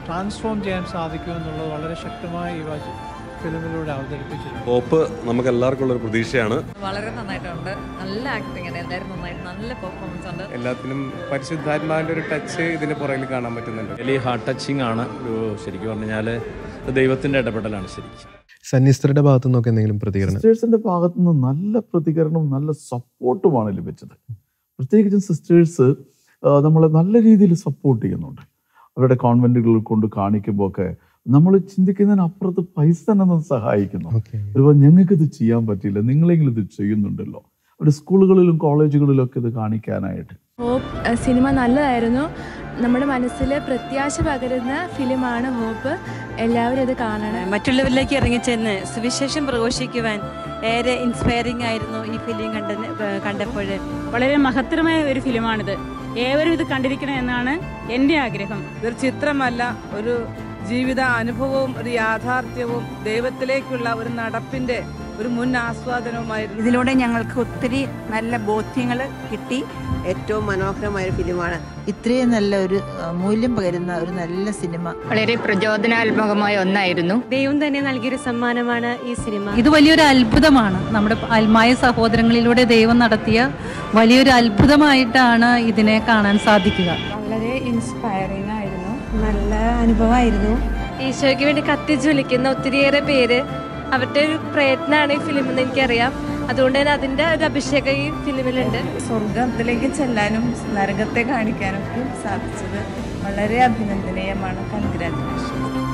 S10: ട്രാൻസ്ഫോം ചെയ്യാൻ സാധിക്കും എന്നുള്ളത് വളരെ ശക്തമായി ഈ വാച- ഫിലിമിലൂടെ അവതരിപ്പിച്ചിട്ടുണ്ട്
S15: ഹോപ്പ് നമുക്ക് എല്ലാവർക്കും ഉള്ള ഒരു പ്രതീക്ഷയാണ്
S11: വളരെ നന്നായിട്ടുണ്ട് നല്ല ആക്ടിങ് ആണ് എല്ലാവരും നന്നായിട്ട് നല്ല പെർഫോമൻസ് ഉണ്ട്
S16: എല്ലാത്തിനും പരിശുദ്ധാത്മാവിൻ്റെ ഒരു ടച്ച് ഇതിന് പുറകിൽ കാണാൻ പറ്റുന്നുണ്ട്
S17: വലിയ ഹാർട്ട് ടച്ചിങ് ആണ് ഒരു ശരിക്കും പറഞ്ഞാൽ ദൈവത്തിൻ്റെ ഇടപെടലാണ് ശരിക്കും
S1: സന്യസ്തരുടെ ഭാഗത്തു നിന്നൊക്കെ എന്തെങ്കിലും പ്രതികരണം
S7: സിസ്റ്റേഴ്സിന്റെ ഭാഗത്തു നിന്ന് നല്ല പ്രതികരണവും നല്ല സപ്പോർട്ടുമാണ് ലഭിച്ചത് പ്രത്യേകിച്ചും സിസ്റ്റേഴ്സ് നമ്മളെ നല്ല രീതിയിൽ സപ്പോർട്ട് ചെയ്യുന്നുണ്ട് അവരുടെ കോൺവെന്റുകളിൽ കൊണ്ട് കാണിക്കുമ്പോൾ ഒക്കെ നമ്മൾ ചിന്തിക്കുന്നതിനപ്പുറത്ത് പൈസ തന്നെ nos സഹായിക്കുന്നു ഒരുപാട് ഞങ്ങൾക്ക് ഇത് ചെയ്യാൻ പറ്റില്ല നിങ്ങളെങ്കിലും ഇത് ചെയ്യുന്നുണ്ടല്ലോ അവരുടെ സ്കൂളുകളിലും കോളേജുകളിലും ഒക്കെ ഇത് കാണിക്കാനായിട്ട്
S18: ഹോപ്പ് സിനിമ നല്ലതായിരുന്നു നമ്മുടെ മനസ്സിൽ പ്രത്യാശ പകരുന്ന ഫിലിമാണ് ഹോപ്പ് എല്ലാവരും ഇത് കാണണം
S4: മറ്റുള്ളവരിലേക്ക് ഇറങ്ങിച്ചെന്ന് സുവിശേഷം പ്രഘോഷിക്കുവാൻ ഏറെ ഇൻസ്പയറിംഗ് ആയിരുന്നു ഈ ഫിലിം കണ്ട കണ്ടപ്പോൾ
S19: വളരെ മഹത്തരമായ ഒരു ഫിലിമാണിത് ഏവരും ഇത് കണ്ടിരിക്കണം എന്നാണ് എൻ്റെ ആഗ്രഹം
S12: ഇതൊരു ചിത്രമല്ല ഒരു ജീവിത അനുഭവവും ഒരു യാഥാർത്ഥ്യവും ദൈവത്തിലേക്കുള്ള ഒരു നടപ്പിന്റെ ഒരു മുൻ ആസ്വാദനവുമായിരുന്നു
S20: ഇതിലൂടെ ഞങ്ങൾക്ക് ഒത്തിരി നല്ല ബോധ്യങ്ങൾ കിട്ടി ഏറ്റവും മനോഹരമായ ഒരു ഫിലിമാണ് ഇത്രയും നല്ല ഒരു ആ, മൂല്യം പകരുന്ന ഒരു നല്ല സിനിമ
S19: വളരെ പ്രചോദനാത്മകമായ ഒന്നായിരുന്നു
S4: ദൈവം തന്നെ നൽകിയൊരു സമ്മാനമാണ് ഈ സിനിമ
S21: ഇത് വലിയൊരു അത്ഭുതമാണ് നമ്മുടെ ആത്മായ സഹോദരങ്ങളിലൂടെ ദൈവം നടത്തിയ വലിയൊരു അത്ഭുതമായിട്ടാണ് ഇതിനെ കാണാൻ സാധിക്കുക
S18: വളരെ ഇൻസ്പയറിംഗ് ആയിരുന്നു
S4: നല്ല അനുഭവമായിരുന്നു ഈശോയ്ക്ക് വേണ്ടി കത്തിജ്വലിക്കുന്ന ഒത്തിരിയേറെ പേര് അവരുടെ ഒരു പ്രയത്നമാണ് ഈ ഫിലിം എന്ന് എനിക്കറിയാം അതുകൊണ്ട് തന്നെ അതിന്റെ ഒരു അഭിഷേകം ഈ ഫിലിമിലുണ്ട്
S14: സ്വർഗത്തിലേക്ക് ചെല്ലാനും നരകത്തെ കാണിക്കാനും ഒക്കെ സാധിച്ചത് വളരെ അഭിനന്ദനീയമാണ് കൺഗ്രാറ്റുലേഷൻ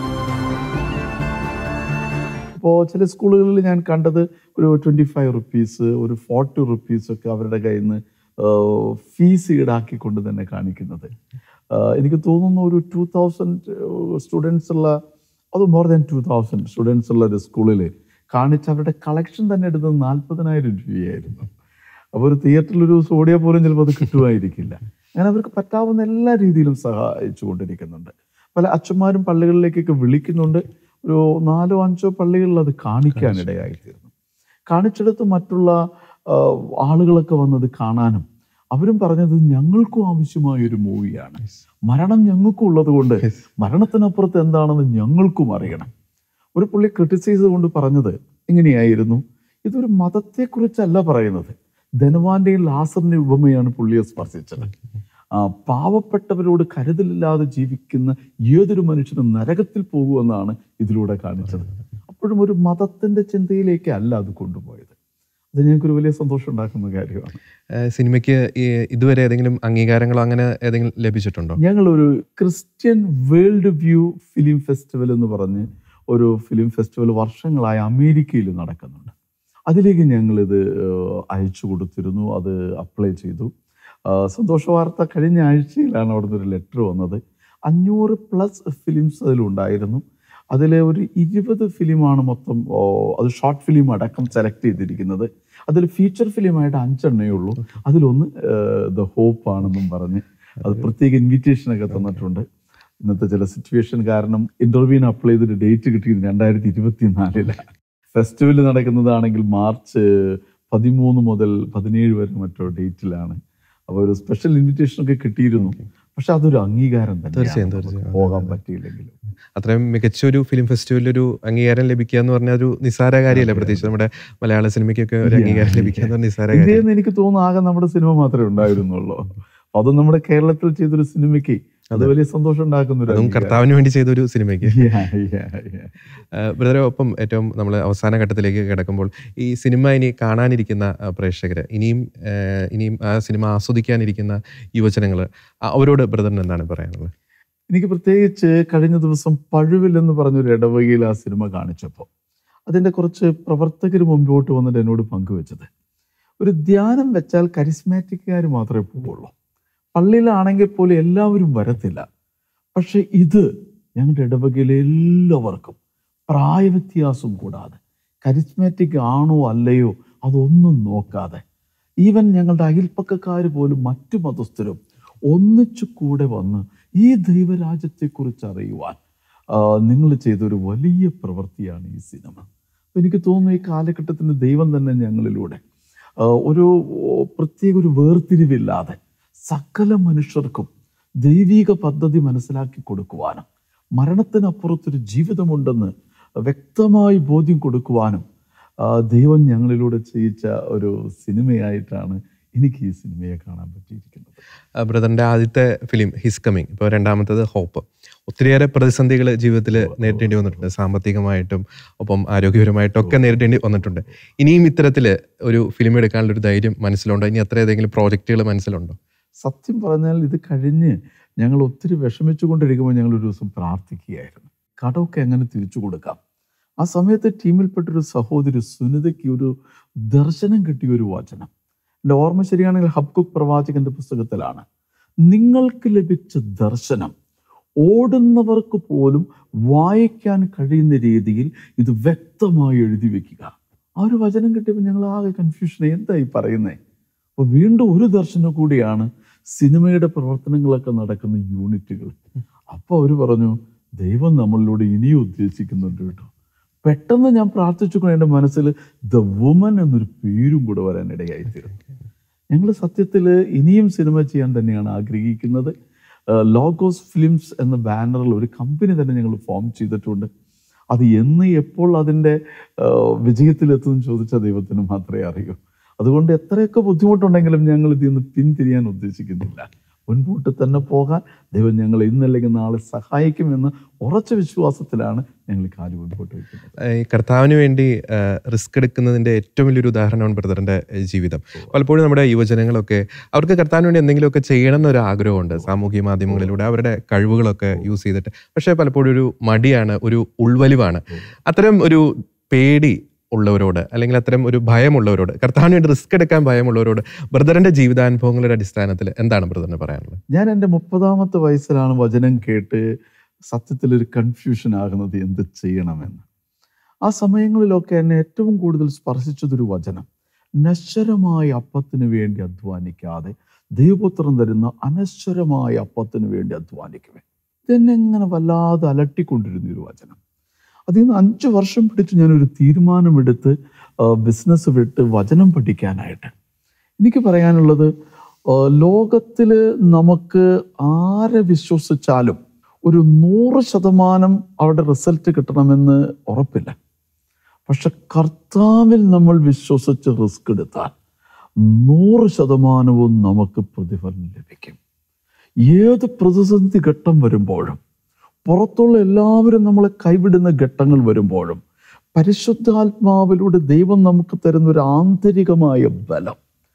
S7: ഇപ്പോൾ ചില സ്കൂളുകളിൽ ഞാൻ കണ്ടത് ഒരു ട്വൻറ്റി ഫൈവ് റുപ്പീസ് ഒരു ഫോർട്ടി റുപ്പീസ് ഒക്കെ അവരുടെ കയ്യിൽ നിന്ന് ഫീസ് ഈടാക്കിക്കൊണ്ട് തന്നെ കാണിക്കുന്നത് ആഹ് എനിക്ക് തോന്നുന്നു ഒരു ടു തൗസൻഡ് സ്റ്റുഡൻസ് ഉള്ള അത് more than two thousand students ഉള്ള ഒരു സ്കൂളിൽ കാണിച്ച് അവരുടെ കളക്ഷൻ തന്നെ എടുത്തത് നാൽപ്പതിനായിരം രൂപയായിരുന്നു അപ്പോൾ ഒരു തിയേറ്ററിൽ ഒരു സോഡിയ പോലും ചിലപ്പോൾ അത് കിട്ടുമായിരിക്കില്ല അങ്ങനെ അവർക്ക് പറ്റാവുന്ന എല്ലാ രീതിയിലും സഹായിച്ചു കൊണ്ടിരിക്കുന്നുണ്ട് പല അച്ഛന്മാരും പള്ളികളിലേക്കൊക്കെ വിളിക്കുന്നുണ്ട് ഒരു നാലോ അഞ്ചോ പള്ളികളിൽ അത് കാണിക്കാനിടയായിത്തീർന്നു കാണിച്ചെടുത്ത് മറ്റുള്ള ആ, ആളുകളൊക്കെ വന്നത് കാണാനും അവരും പറഞ്ഞത് ഞങ്ങൾക്കും ആവശ്യമായ ഒരു മൂവിയാണ് മരണം ഞങ്ങൾക്കും ഉള്ളത് കൊണ്ട് മരണത്തിനപ്പുറത്ത് എന്താണെന്ന് ഞങ്ങൾക്കും അറിയണം ഒരു പുള്ളി ക്രിട്ടിസൈസ് കൊണ്ട് പറഞ്ഞത് ഇങ്ങനെയായിരുന്നു ഇതൊരു മതത്തെക്കുറിച്ചല്ല പറയുന്നത് ധനവാന്റെയും ലാസറിന്റെ ഉപമയാണ് പുള്ളിയെ സ്പർശിച്ചത് ആ, പാവപ്പെട്ടവരോട് കരുതലില്ലാതെ ജീവിക്കുന്ന ഏതൊരു മനുഷ്യനും നരകത്തിൽ പോകുമെന്നാണ് ഇതിലൂടെ കാണിച്ചത് അപ്പോഴും ഒരു മതത്തിന്റെ ചിന്തയിലേക്ക് അല്ല അത് കൊണ്ടുപോയത് അത് ഞങ്ങൾക്കൊരു വലിയ സന്തോഷം ഉണ്ടാക്കുന്ന കാര്യമാണ്
S1: ഏഹ് സിനിമയ്ക്ക് ഈ ഇതുവരെ ഏതെങ്കിലും അംഗീകാരങ്ങളോ അങ്ങനെ ഏതെങ്കിലും ലഭിച്ചിട്ടുണ്ടോ
S7: ഞങ്ങൾ ഒരു Christian world view film festival എന്ന് പറഞ്ഞ് ഒരു ഫിലിം ഫെസ്റ്റിവൽ വർഷങ്ങളായി അമേരിക്കയിൽ നടക്കുന്നുണ്ട് അതിലേക്ക് ഞങ്ങളിത് ഏഹ്, അയച്ചു കൊടുത്തിരുന്നു അത് അപ്ലൈ ചെയ്തു ആ, സന്തോഷ വാർത്ത കഴിഞ്ഞ ആഴ്ചയിലാണ് അവിടുന്ന് ഒരു ലെറ്റർ വന്നത് അഞ്ഞൂറ് പ്ലസ് ഫിലിംസ് അതിലുണ്ടായിരുന്നു അതിൽ ഒരു ഇരുപത് ഫിലിമാണ് മൊത്തം ഓ, അത് ഷോർട്ട് ഫിലിം അടക്കം സെലക്ട് ചെയ്തിരിക്കുന്നത് അതിൽ ഫീച്ചർ ഫിലിമായിട്ട് അഞ്ചെണ്ണേ ഉള്ളൂ അതിലൊന്ന് ദ ഹോപ്പ് ആണെന്നും പറഞ്ഞ് അത് പ്രത്യേക ഇൻവിറ്റേഷനൊക്കെ തന്നിട്ടുണ്ട് ഇന്നത്തെ ചില സിറ്റുവേഷൻ കാരണം ഇന്റർവ്യൂവിന് അപ്ലൈ ചെയ്തിട്ട് ഡേറ്റ് കിട്ടിയത് രണ്ടായിരത്തി ഇരുപത്തി നാലിലാണ് ഫെസ്റ്റിവൽ നടക്കുന്നതാണെങ്കിൽ മാർച്ച് പതിമൂന്ന് മുതൽ പതിനേഴ് വരെ മറ്റോ ഡേറ്റിലാണ് അപ്പോൾ ഒരു സ്പെഷ്യൽ ഇൻവിറ്റേഷൻ ഒക്കെ കിട്ടിയിരുന്നു പക്ഷെ അതൊരു അംഗീകാരം
S1: തീർച്ചയായും
S7: തന്നെ
S1: തീർച്ചയായും
S7: പോകാൻ പറ്റിയില്ലെങ്കിലും
S1: അത്രയും മികച്ച ഒരു ഫിലിം ഫെസ്റ്റിവലിൽ ഒരു അംഗീകാരം ലഭിക്കുക എന്ന് പറഞ്ഞ ഒരു നിസ്സാര കാര്യമല്ല പ്രത്യേകിച്ച് നമ്മുടെ മലയാള സിനിമയ്ക്കൊക്കെ ഒരു അംഗീകാരം ലഭിക്കുക എന്ന് പറഞ്ഞ നിസ്സാര കാര്യം
S7: ഇന്ത്യയിൽ എനിക്ക് തോന്നുന്നു ആകെ നമ്മുടെ സിനിമ മാത്രമേ ഉണ്ടായിരുന്നുള്ളൂ അത് നമ്മുടെ കേരളത്തിൽ ചെയ്തൊരു സിനിമയ്ക്ക് അത് വലിയ സന്തോഷം ഉണ്ടാക്കുന്ന ഒരു
S1: അതും
S7: അംഗീകാരം.
S1: കർത്താവിന് വേണ്ടി ചെയ്ത ഒരു സിനിമയ്ക്ക്
S7: Yeah, yeah, yeah.
S1: ബ്രദറെ ഒപ്പം ഏറ്റവും നമ്മൾ അവസാന ഘട്ടത്തിലേക്ക് കിടക്കുമ്പോൾ ഈ സിനിമ ഇനി കാണാനിരിക്കുന്ന പ്രേക്ഷകർ ഇനിയും ആ, ഇനിയും ആ സിനിമ ആസ്വദിക്കാനിരിക്കുന്ന യുവജനങ്ങൾ അവരോട് ബ്രദറിന് എന്താണ് പറയാനുള്ളത്
S7: എനിക്ക് പ്രത്യേകിച്ച് കഴിഞ്ഞ ദിവസം പഴുവിൽ എന്ന് പറഞ്ഞൊരു ഇടവകയിൽ ആ സിനിമ കാണിച്ചപ്പോൾ അതിൻ്റെ കുറച്ച് പ്രവർത്തകർ മുമ്പോട്ട് വന്നിട്ട് എന്നോട് പങ്കുവെച്ചത് ഒരു ധ്യാനം വെച്ചാൽ കരിസ്മാറ്റിക്കുകാർ മാത്രമേ പോവുള്ളൂ പള്ളിയിലാണെങ്കിൽ പോലും എല്ലാവരും വരത്തില്ല പക്ഷെ ഇത് ഞങ്ങളുടെ ഇടവകയിലെ എല്ലാവർക്കും പ്രായവ്യത്യാസം കൂടാതെ കരിസ്മാറ്റിക് ആണോ അല്ലയോ അതൊന്നും നോക്കാതെ ഈവൻ ഞങ്ങളുടെ അയൽപ്പക്കക്കാർ പോലും മറ്റു മതസ്ഥരും ഒന്നിച്ചു കൂടെ വന്ന് ഈ ദൈവരാജ്യത്തെക്കുറിച്ച് അറിയുവാൻ നിങ്ങൾ ചെയ്തൊരു വലിയ പ്രവൃത്തിയാണ് ഈ സിനിമ അപ്പൊ എനിക്ക് തോന്നുന്നു ഈ കാലഘട്ടത്തിന് ദൈവം തന്നെ ഞങ്ങളിലൂടെ ആ, ഒരു ഓ, പ്രത്യേക ഒരു വേർതിരിവില്ലാതെ സകല മനുഷ്യർക്കും ദൈവിക പദ്ധതി മനസ്സിലാക്കി കൊടുക്കുവാനും മരണത്തിനപ്പുറത്തൊരു ജീവിതമുണ്ടെന്ന് വ്യക്തമായി ബോധ്യം കൊടുക്കുവാനും ആ, ദൈവം ഞങ്ങളിലൂടെ ചെയ്യിച്ച ഒരു സിനിമയായിട്ടാണ് എനിക്ക് ഈ സിനിമയെ കാണാൻ പറ്റിയിരിക്കുന്നത്
S1: ആ, ബ്രദറിന്റെ ആദ്യത്തെ ഫിലിം ഹിസ് കമ്മിങ് ഇപ്പോൾ രണ്ടാമത്തത് ഹോപ്പ് ഒത്തിരിയേറെ പ്രതിസന്ധികൾ ജീവിതത്തിൽ നേരിടേണ്ടി വന്നിട്ടുണ്ട് സാമ്പത്തികമായിട്ടും ഒപ്പം ആരോഗ്യപരമായിട്ടും ഒക്കെ നേരിടേണ്ടി വന്നിട്ടുണ്ട് ഇനിയും ഇത്തരത്തിൽ ഒരു ഫിലിം എടുക്കാനുള്ള ഒരു ധൈര്യം മനസ്സിലുണ്ടോ ഇനി അത്ര ഏതെങ്കിലും പ്രോജക്റ്റുകൾ മനസ്സിലുണ്ടോ
S7: സത്യം പറഞ്ഞാൽ ഇത് കഴിഞ്ഞ് ഞങ്ങൾ ഒത്തിരി വിഷമിച്ചുകൊണ്ടിരിക്കുമ്പോൾ ഞങ്ങൾ ഒരു ദിവസം പ്രാർത്ഥിക്കുകയായിരുന്നു കടമൊക്കെ എങ്ങനെ തിരിച്ചു കൊടുക്കാം ആ സമയത്ത് ടീമിൽപ്പെട്ടൊരു സഹോദരി സുനിതയ്ക്ക് ഒരു ദർശനം കിട്ടിയ ഒരു വചനം എൻ്റെ ഓർമ്മ ശരിയാണെങ്കിൽ ഹബ്കുക്ക് പ്രവാചകന്റെ പുസ്തകത്തിലാണ് നിങ്ങൾക്ക് ലഭിച്ച ദർശനം ഓടുന്നവർക്ക് പോലും വായിക്കാൻ കഴിയുന്ന രീതിയിൽ ഇത് വ്യക്തമായി എഴുതി വെക്കുക ആ ഒരു വചനം കിട്ടിയപ്പോൾ ഞങ്ങൾ ആകെ കൺഫ്യൂഷൻ എന്തായി പറയുന്നേ അപ്പോൾ വീണ്ടും ഒരു ദർശനം കൂടിയാണ് സിനിമയുടെ പ്രവർത്തനങ്ങളൊക്കെ നടക്കുന്ന യൂണിറ്റുകൾ അപ്പോൾ അവർ പറഞ്ഞു ദൈവം നമ്മളിലൂടെ ഇനിയും ഉദ്ദേശിക്കുന്നുണ്ട് കേട്ടോ പെട്ടെന്ന് ഞാൻ പ്രാർത്ഥിച്ചുകൊണ്ട് എൻ്റെ മനസ്സിൽ ദ വുമൻ എന്നൊരു പേരും കൂടെ വരാൻ ഇടയായിത്തീരുന്നു ഞങ്ങൾ സത്യത്തിൽ ഇനിയും സിനിമ ചെയ്യാൻ തന്നെയാണ് ആഗ്രഹിക്കുന്നത് ലോഗോസ് ഫിലിംസ് എന്ന ബാനറിൽ ഒരു കമ്പനി തന്നെ ഞങ്ങൾ ഫോം ചെയ്തിട്ടുണ്ട് അത് എന്ന് എപ്പോൾ അതിൻ്റെ വിജയത്തിലെത്തുമെന്ന് ചോദിച്ച ദൈവത്തിന് മാത്രമേ അറിയൂ അതുകൊണ്ട് എത്രയൊക്കെ ബുദ്ധിമുട്ടുണ്ടെങ്കിലും ഞങ്ങൾ ഇതിൽ നിന്ന് പിന്തിരിയാൻ ഉദ്ദേശിക്കുന്നില്ല മുൻപോട്ട് തന്നെ പോകാൻ ദൈവം ഞങ്ങളെ ഇന്നല്ലെങ്കിൽ നാളെ സഹായിക്കുമെന്ന ഉറച്ച വിശ്വാസത്തിലാണ് ഞങ്ങൾ കാല് മുൻപോട്ട് വയ്ക്കുന്നത്
S1: ഈ കർത്താവിന് വേണ്ടി റിസ്ക് എടുക്കുന്നതിന്റെ ഏറ്റവും വലിയൊരു ഉദാഹരണമാണ് ബ്രദറിന്റെ ജീവിതം പലപ്പോഴും നമ്മുടെ യുവജനങ്ങളൊക്കെ അവർക്ക് കർത്താവിന് വേണ്ടി എന്തെങ്കിലുമൊക്കെ ചെയ്യണം എന്നൊരു ആഗ്രഹമുണ്ട് സാമൂഹിക മാധ്യമങ്ങളിലൂടെ അവരുടെ കഴിവുകളൊക്കെ യൂസ് ചെയ്തിട്ട് പക്ഷേ പലപ്പോഴും ഒരു മടിയാണ് ഒരു ഉൾവലിവാണ് അത്തരം ഒരു പേടി ഉള്ളവരോട് അല്ലെങ്കിൽ അത്തരം ഒരു ഭയമുള്ളവരോട് കർത്താവിന് വേണ്ടി റിസ്ക് എടുക്കാൻ ഭയമുള്ളവരോട് ബ്രദറിന്റെ ജീവിതാനുഭവങ്ങളുടെ അടിസ്ഥാനത്തിൽ എന്താണ് ബ്രദറിന് പറയാനുള്ളത്
S7: ഞാൻ എൻ്റെ മുപ്പതാമത്തെ വയസ്സിലാണ് വചനം കേട്ട് സത്യത്തിൽ ഒരു കൺഫ്യൂഷൻ ആകുന്നത് എന്ത് ചെയ്യണമെന്ന് ആ സമയങ്ങളിലൊക്കെ എന്നെ ഏറ്റവും കൂടുതൽ സ്പർശിച്ചതൊരു വചനം നശ്വരമായ അപ്പത്തിന് വേണ്ടി അധ്വാനിക്കാതെ ദൈവപുത്രൻ തരുന്ന അനശ്വരമായ അപ്പത്തിന് വേണ്ടി അധ്വാനിക്കുവേ ഇതെന്നെ ഇങ്ങനെ വല്ലാതെ അലട്ടിക്കൊണ്ടിരുന്ന ഒരു വചനം അതിൽ നിന്ന് അഞ്ച് വർഷം പിടിച്ച് ഞാനൊരു തീരുമാനമെടുത്ത് ബിസിനസ് വിട്ട് വചനം പഠിക്കാനായിട്ട് എനിക്ക് പറയാനുള്ളത് ലോകത്തിൽ നമുക്ക് ആരെ വിശ്വസിച്ചാലും ഒരു നൂറ് ശതമാനം അവിടെ റിസൾട്ട് കിട്ടണമെന്ന് ഉറപ്പില്ല പക്ഷെ കർത്താവിൽ നമ്മൾ വിശ്വസിച്ച് റിസ്ക് എടുത്താൽ നൂറ് ശതമാനവും നമുക്ക് പ്രതിഫലം ലഭിക്കും ഏത് പ്രതിസന്ധി ഘട്ടം വരുമ്പോഴും പുറത്തുള്ള എല്ലാവരും നമ്മളെ കൈവിടുന്ന ഘട്ടങ്ങൾ വരുമ്പോഴും പരിശുദ്ധാത്മാവിലൂടെ ദൈവം നമുക്ക് തരുന്ന ഒരു ആന്തരികമായ ബലം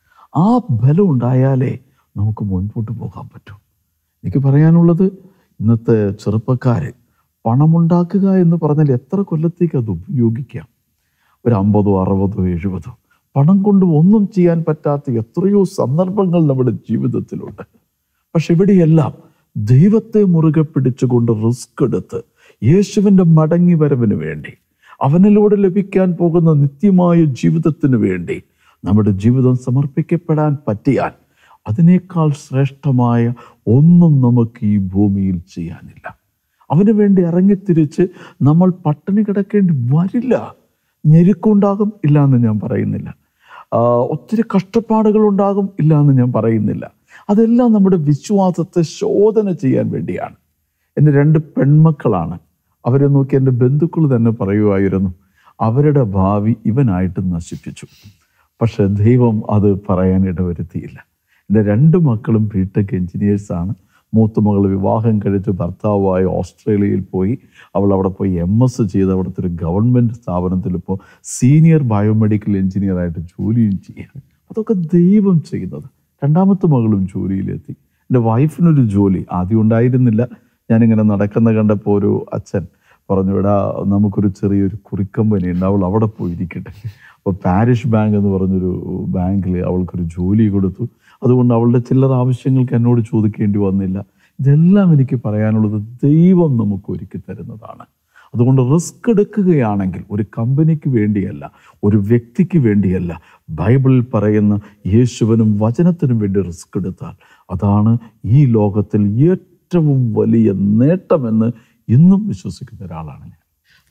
S7: ആ ബലം ഉണ്ടായാലേ നമുക്ക് മുൻപോട്ട് പോകാൻ പറ്റൂ എനിക്ക് പറയാനുള്ളത് ഇന്നത്തെ ചെറുപ്പക്കാർ പണമുണ്ടാക്കുക എന്ന് പറഞ്ഞാൽ എത്ര കൊല്ലത്തേക്ക് അത് ഉപയോഗിക്കാം ഒരു അമ്പതോ അറുപതോ എഴുപതോ പണം കൊണ്ട് ഒന്നും ചെയ്യാൻ പറ്റാത്ത എത്രയോ സന്ദർഭങ്ങൾ നമ്മുടെ ജീവിതത്തിലുണ്ട് പക്ഷെ ഇവിടെയെല്ലാം ദൈവത്തെ മുറുകെ പിടിച്ചുകൊണ്ട് റിസ്ക് എടുത്ത് യേശുവിൻ്റെ മടങ്ങി വരവിന് വേണ്ടി അവനിലൂടെ ലഭിക്കാൻ പോകുന്ന നിത്യമായ ജീവിതത്തിന് വേണ്ടി നമ്മുടെ ജീവിതം സമർപ്പിക്കപ്പെടാൻ പറ്റിയാൽ അതിനേക്കാൾ ശ്രേഷ്ഠമായ ഒന്നും നമുക്ക് ഈ ഭൂമിയിൽ ചെയ്യാനില്ല അവന് വേണ്ടി ഇറങ്ങിത്തിരിച്ച് നമ്മൾ പട്ടിണി കിടക്കേണ്ടി വരില്ല ഞെരുക്കുണ്ടാകും ഇല്ല എന്ന് ഞാൻ പറയുന്നില്ല ഒത്തിരി കഷ്ടപ്പാടുകൾ ഉണ്ടാകും ഇല്ല എന്ന് ഞാൻ പറയുന്നില്ല അതെല്ലാം നമ്മുടെ വിശ്വാസത്തെ ശോധന ചെയ്യാൻ വേണ്ടിയാണ് എൻ്റെ രണ്ട് പെൺമക്കളാണ് അവരെ നോക്കി എൻ്റെ ബന്ധുക്കൾ തന്നെ പറയുമായിരുന്നു അവരുടെ ഭാവി ഇവനായിട്ട് നശിപ്പിച്ചു പക്ഷെ ദൈവം അത് പറയാൻ ഇടവരുത്തിയില്ല എൻ്റെ രണ്ട് മക്കളും ബിടെക് എഞ്ചിനീയേഴ്സാണ് മൂത്ത മകൾ വിവാഹം കഴിച്ച് ഭർത്താവായി ഓസ്ട്രേലിയയിൽ പോയി അവൾ അവിടെ പോയി എം എസ് ചെയ്ത് അവിടുത്തെ ഒരു ഗവൺമെൻറ് സ്ഥാപനത്തിൽ ഇപ്പോൾ സീനിയർ ബയോമെഡിക്കൽ എഞ്ചിനീയർ ആയിട്ട് ജോലിയും ചെയ്യാം അതൊക്കെ ദൈവം ചെയ്യുന്നത് രണ്ടാമത്തെ മകളും ജോലിയിലെത്തി എൻ്റെ വൈഫിനൊരു ജോലി ആദ്യം ഉണ്ടായിരുന്നില്ല ഞാനിങ്ങനെ നടക്കുന്ന കണ്ടപ്പോൾ ഒരു അച്ഛൻ പറഞ്ഞു ഇടാ നമുക്കൊരു ചെറിയൊരു കുറിക്കമ്പനി ഉണ്ട് അവൾ അവിടെ പോയിരിക്കട്ടെ അപ്പോൾ പാരിഷ് ബാങ്ക് എന്ന് പറഞ്ഞൊരു ബാങ്കിൽ അവൾക്കൊരു ജോലി കൊടുത്തു അതുകൊണ്ട് അവളുടെ ചില്ലറ ആവശ്യങ്ങൾക്ക് എന്നോട് ചോദിക്കേണ്ടി വന്നില്ല ഇതെല്ലാം എനിക്ക് പറയാനുള്ളത് ദൈവം നമുക്ക് ഒരുക്കി തരുന്നതാണ് അതുകൊണ്ട് റിസ്ക് എടുക്കുകയാണെങ്കിൽ ഒരു കമ്പനിക്ക് വേണ്ടിയല്ല ഒരു വ്യക്തിക്ക് വേണ്ടിയല്ല ബൈബിളിൽ പറയുന്ന യേശുവിനും വചനത്തിനും വേണ്ടി റിസ്ക് എടുത്താൽ അതാണ് ഈ ലോകത്തിൽ ഏറ്റവും വലിയ നേട്ടമെന്ന് ഇന്നും വിശ്വസിക്കുന്ന ഒരാളാണ് ഞാൻ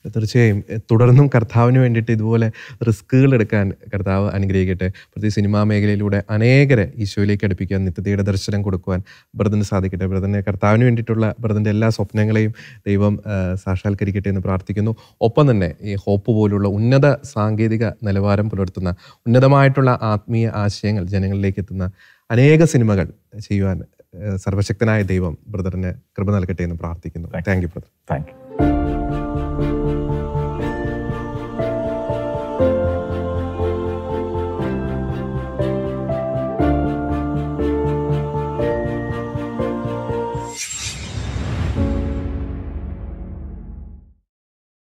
S1: തീർച്ചയായും എ, തുടർന്നും കർത്താവിന് വേണ്ടിയിട്ട് ഇതുപോലെ റിസ്കുകൾ എടുക്കാൻ കർത്താവ് അനുഗ്രഹിക്കട്ടെ പ്രത്യേകിച്ച് സിനിമാ മേഖലയിലൂടെ അനേകരെ ഈശോയിലേക്ക് അടുപ്പിക്കാൻ നിത്യതയുടെ ദർശനം കൊടുക്കുവാൻ ബ്രദറിന് സാധിക്കട്ടെ ബ്രദറിന് കർത്താവിന് വേണ്ടിയിട്ടുള്ള ബ്രദറിൻ്റെ എല്ലാ സ്വപ്നങ്ങളെയും ദൈവം ആ, സാക്ഷാത്കരിക്കട്ടെ എന്ന് പ്രാർത്ഥിക്കുന്നു ഒപ്പം തന്നെ ഈ ഹോപ്പ് പോലുള്ള ഉന്നത സാങ്കേതിക നിലവാരം പുലർത്തുന്ന ഉന്നതമായിട്ടുള്ള ആത്മീയ ആശയങ്ങൾ ജനങ്ങളിലേക്ക് എത്തുന്ന അനേക സിനിമകൾ ചെയ്യുവാൻ ആ, സർവശക്തനായ ദൈവം ബ്രദറിന് കൃപ നൽകട്ടെ എന്ന് പ്രാർത്ഥിക്കുന്നു thank you brother
S7: thank U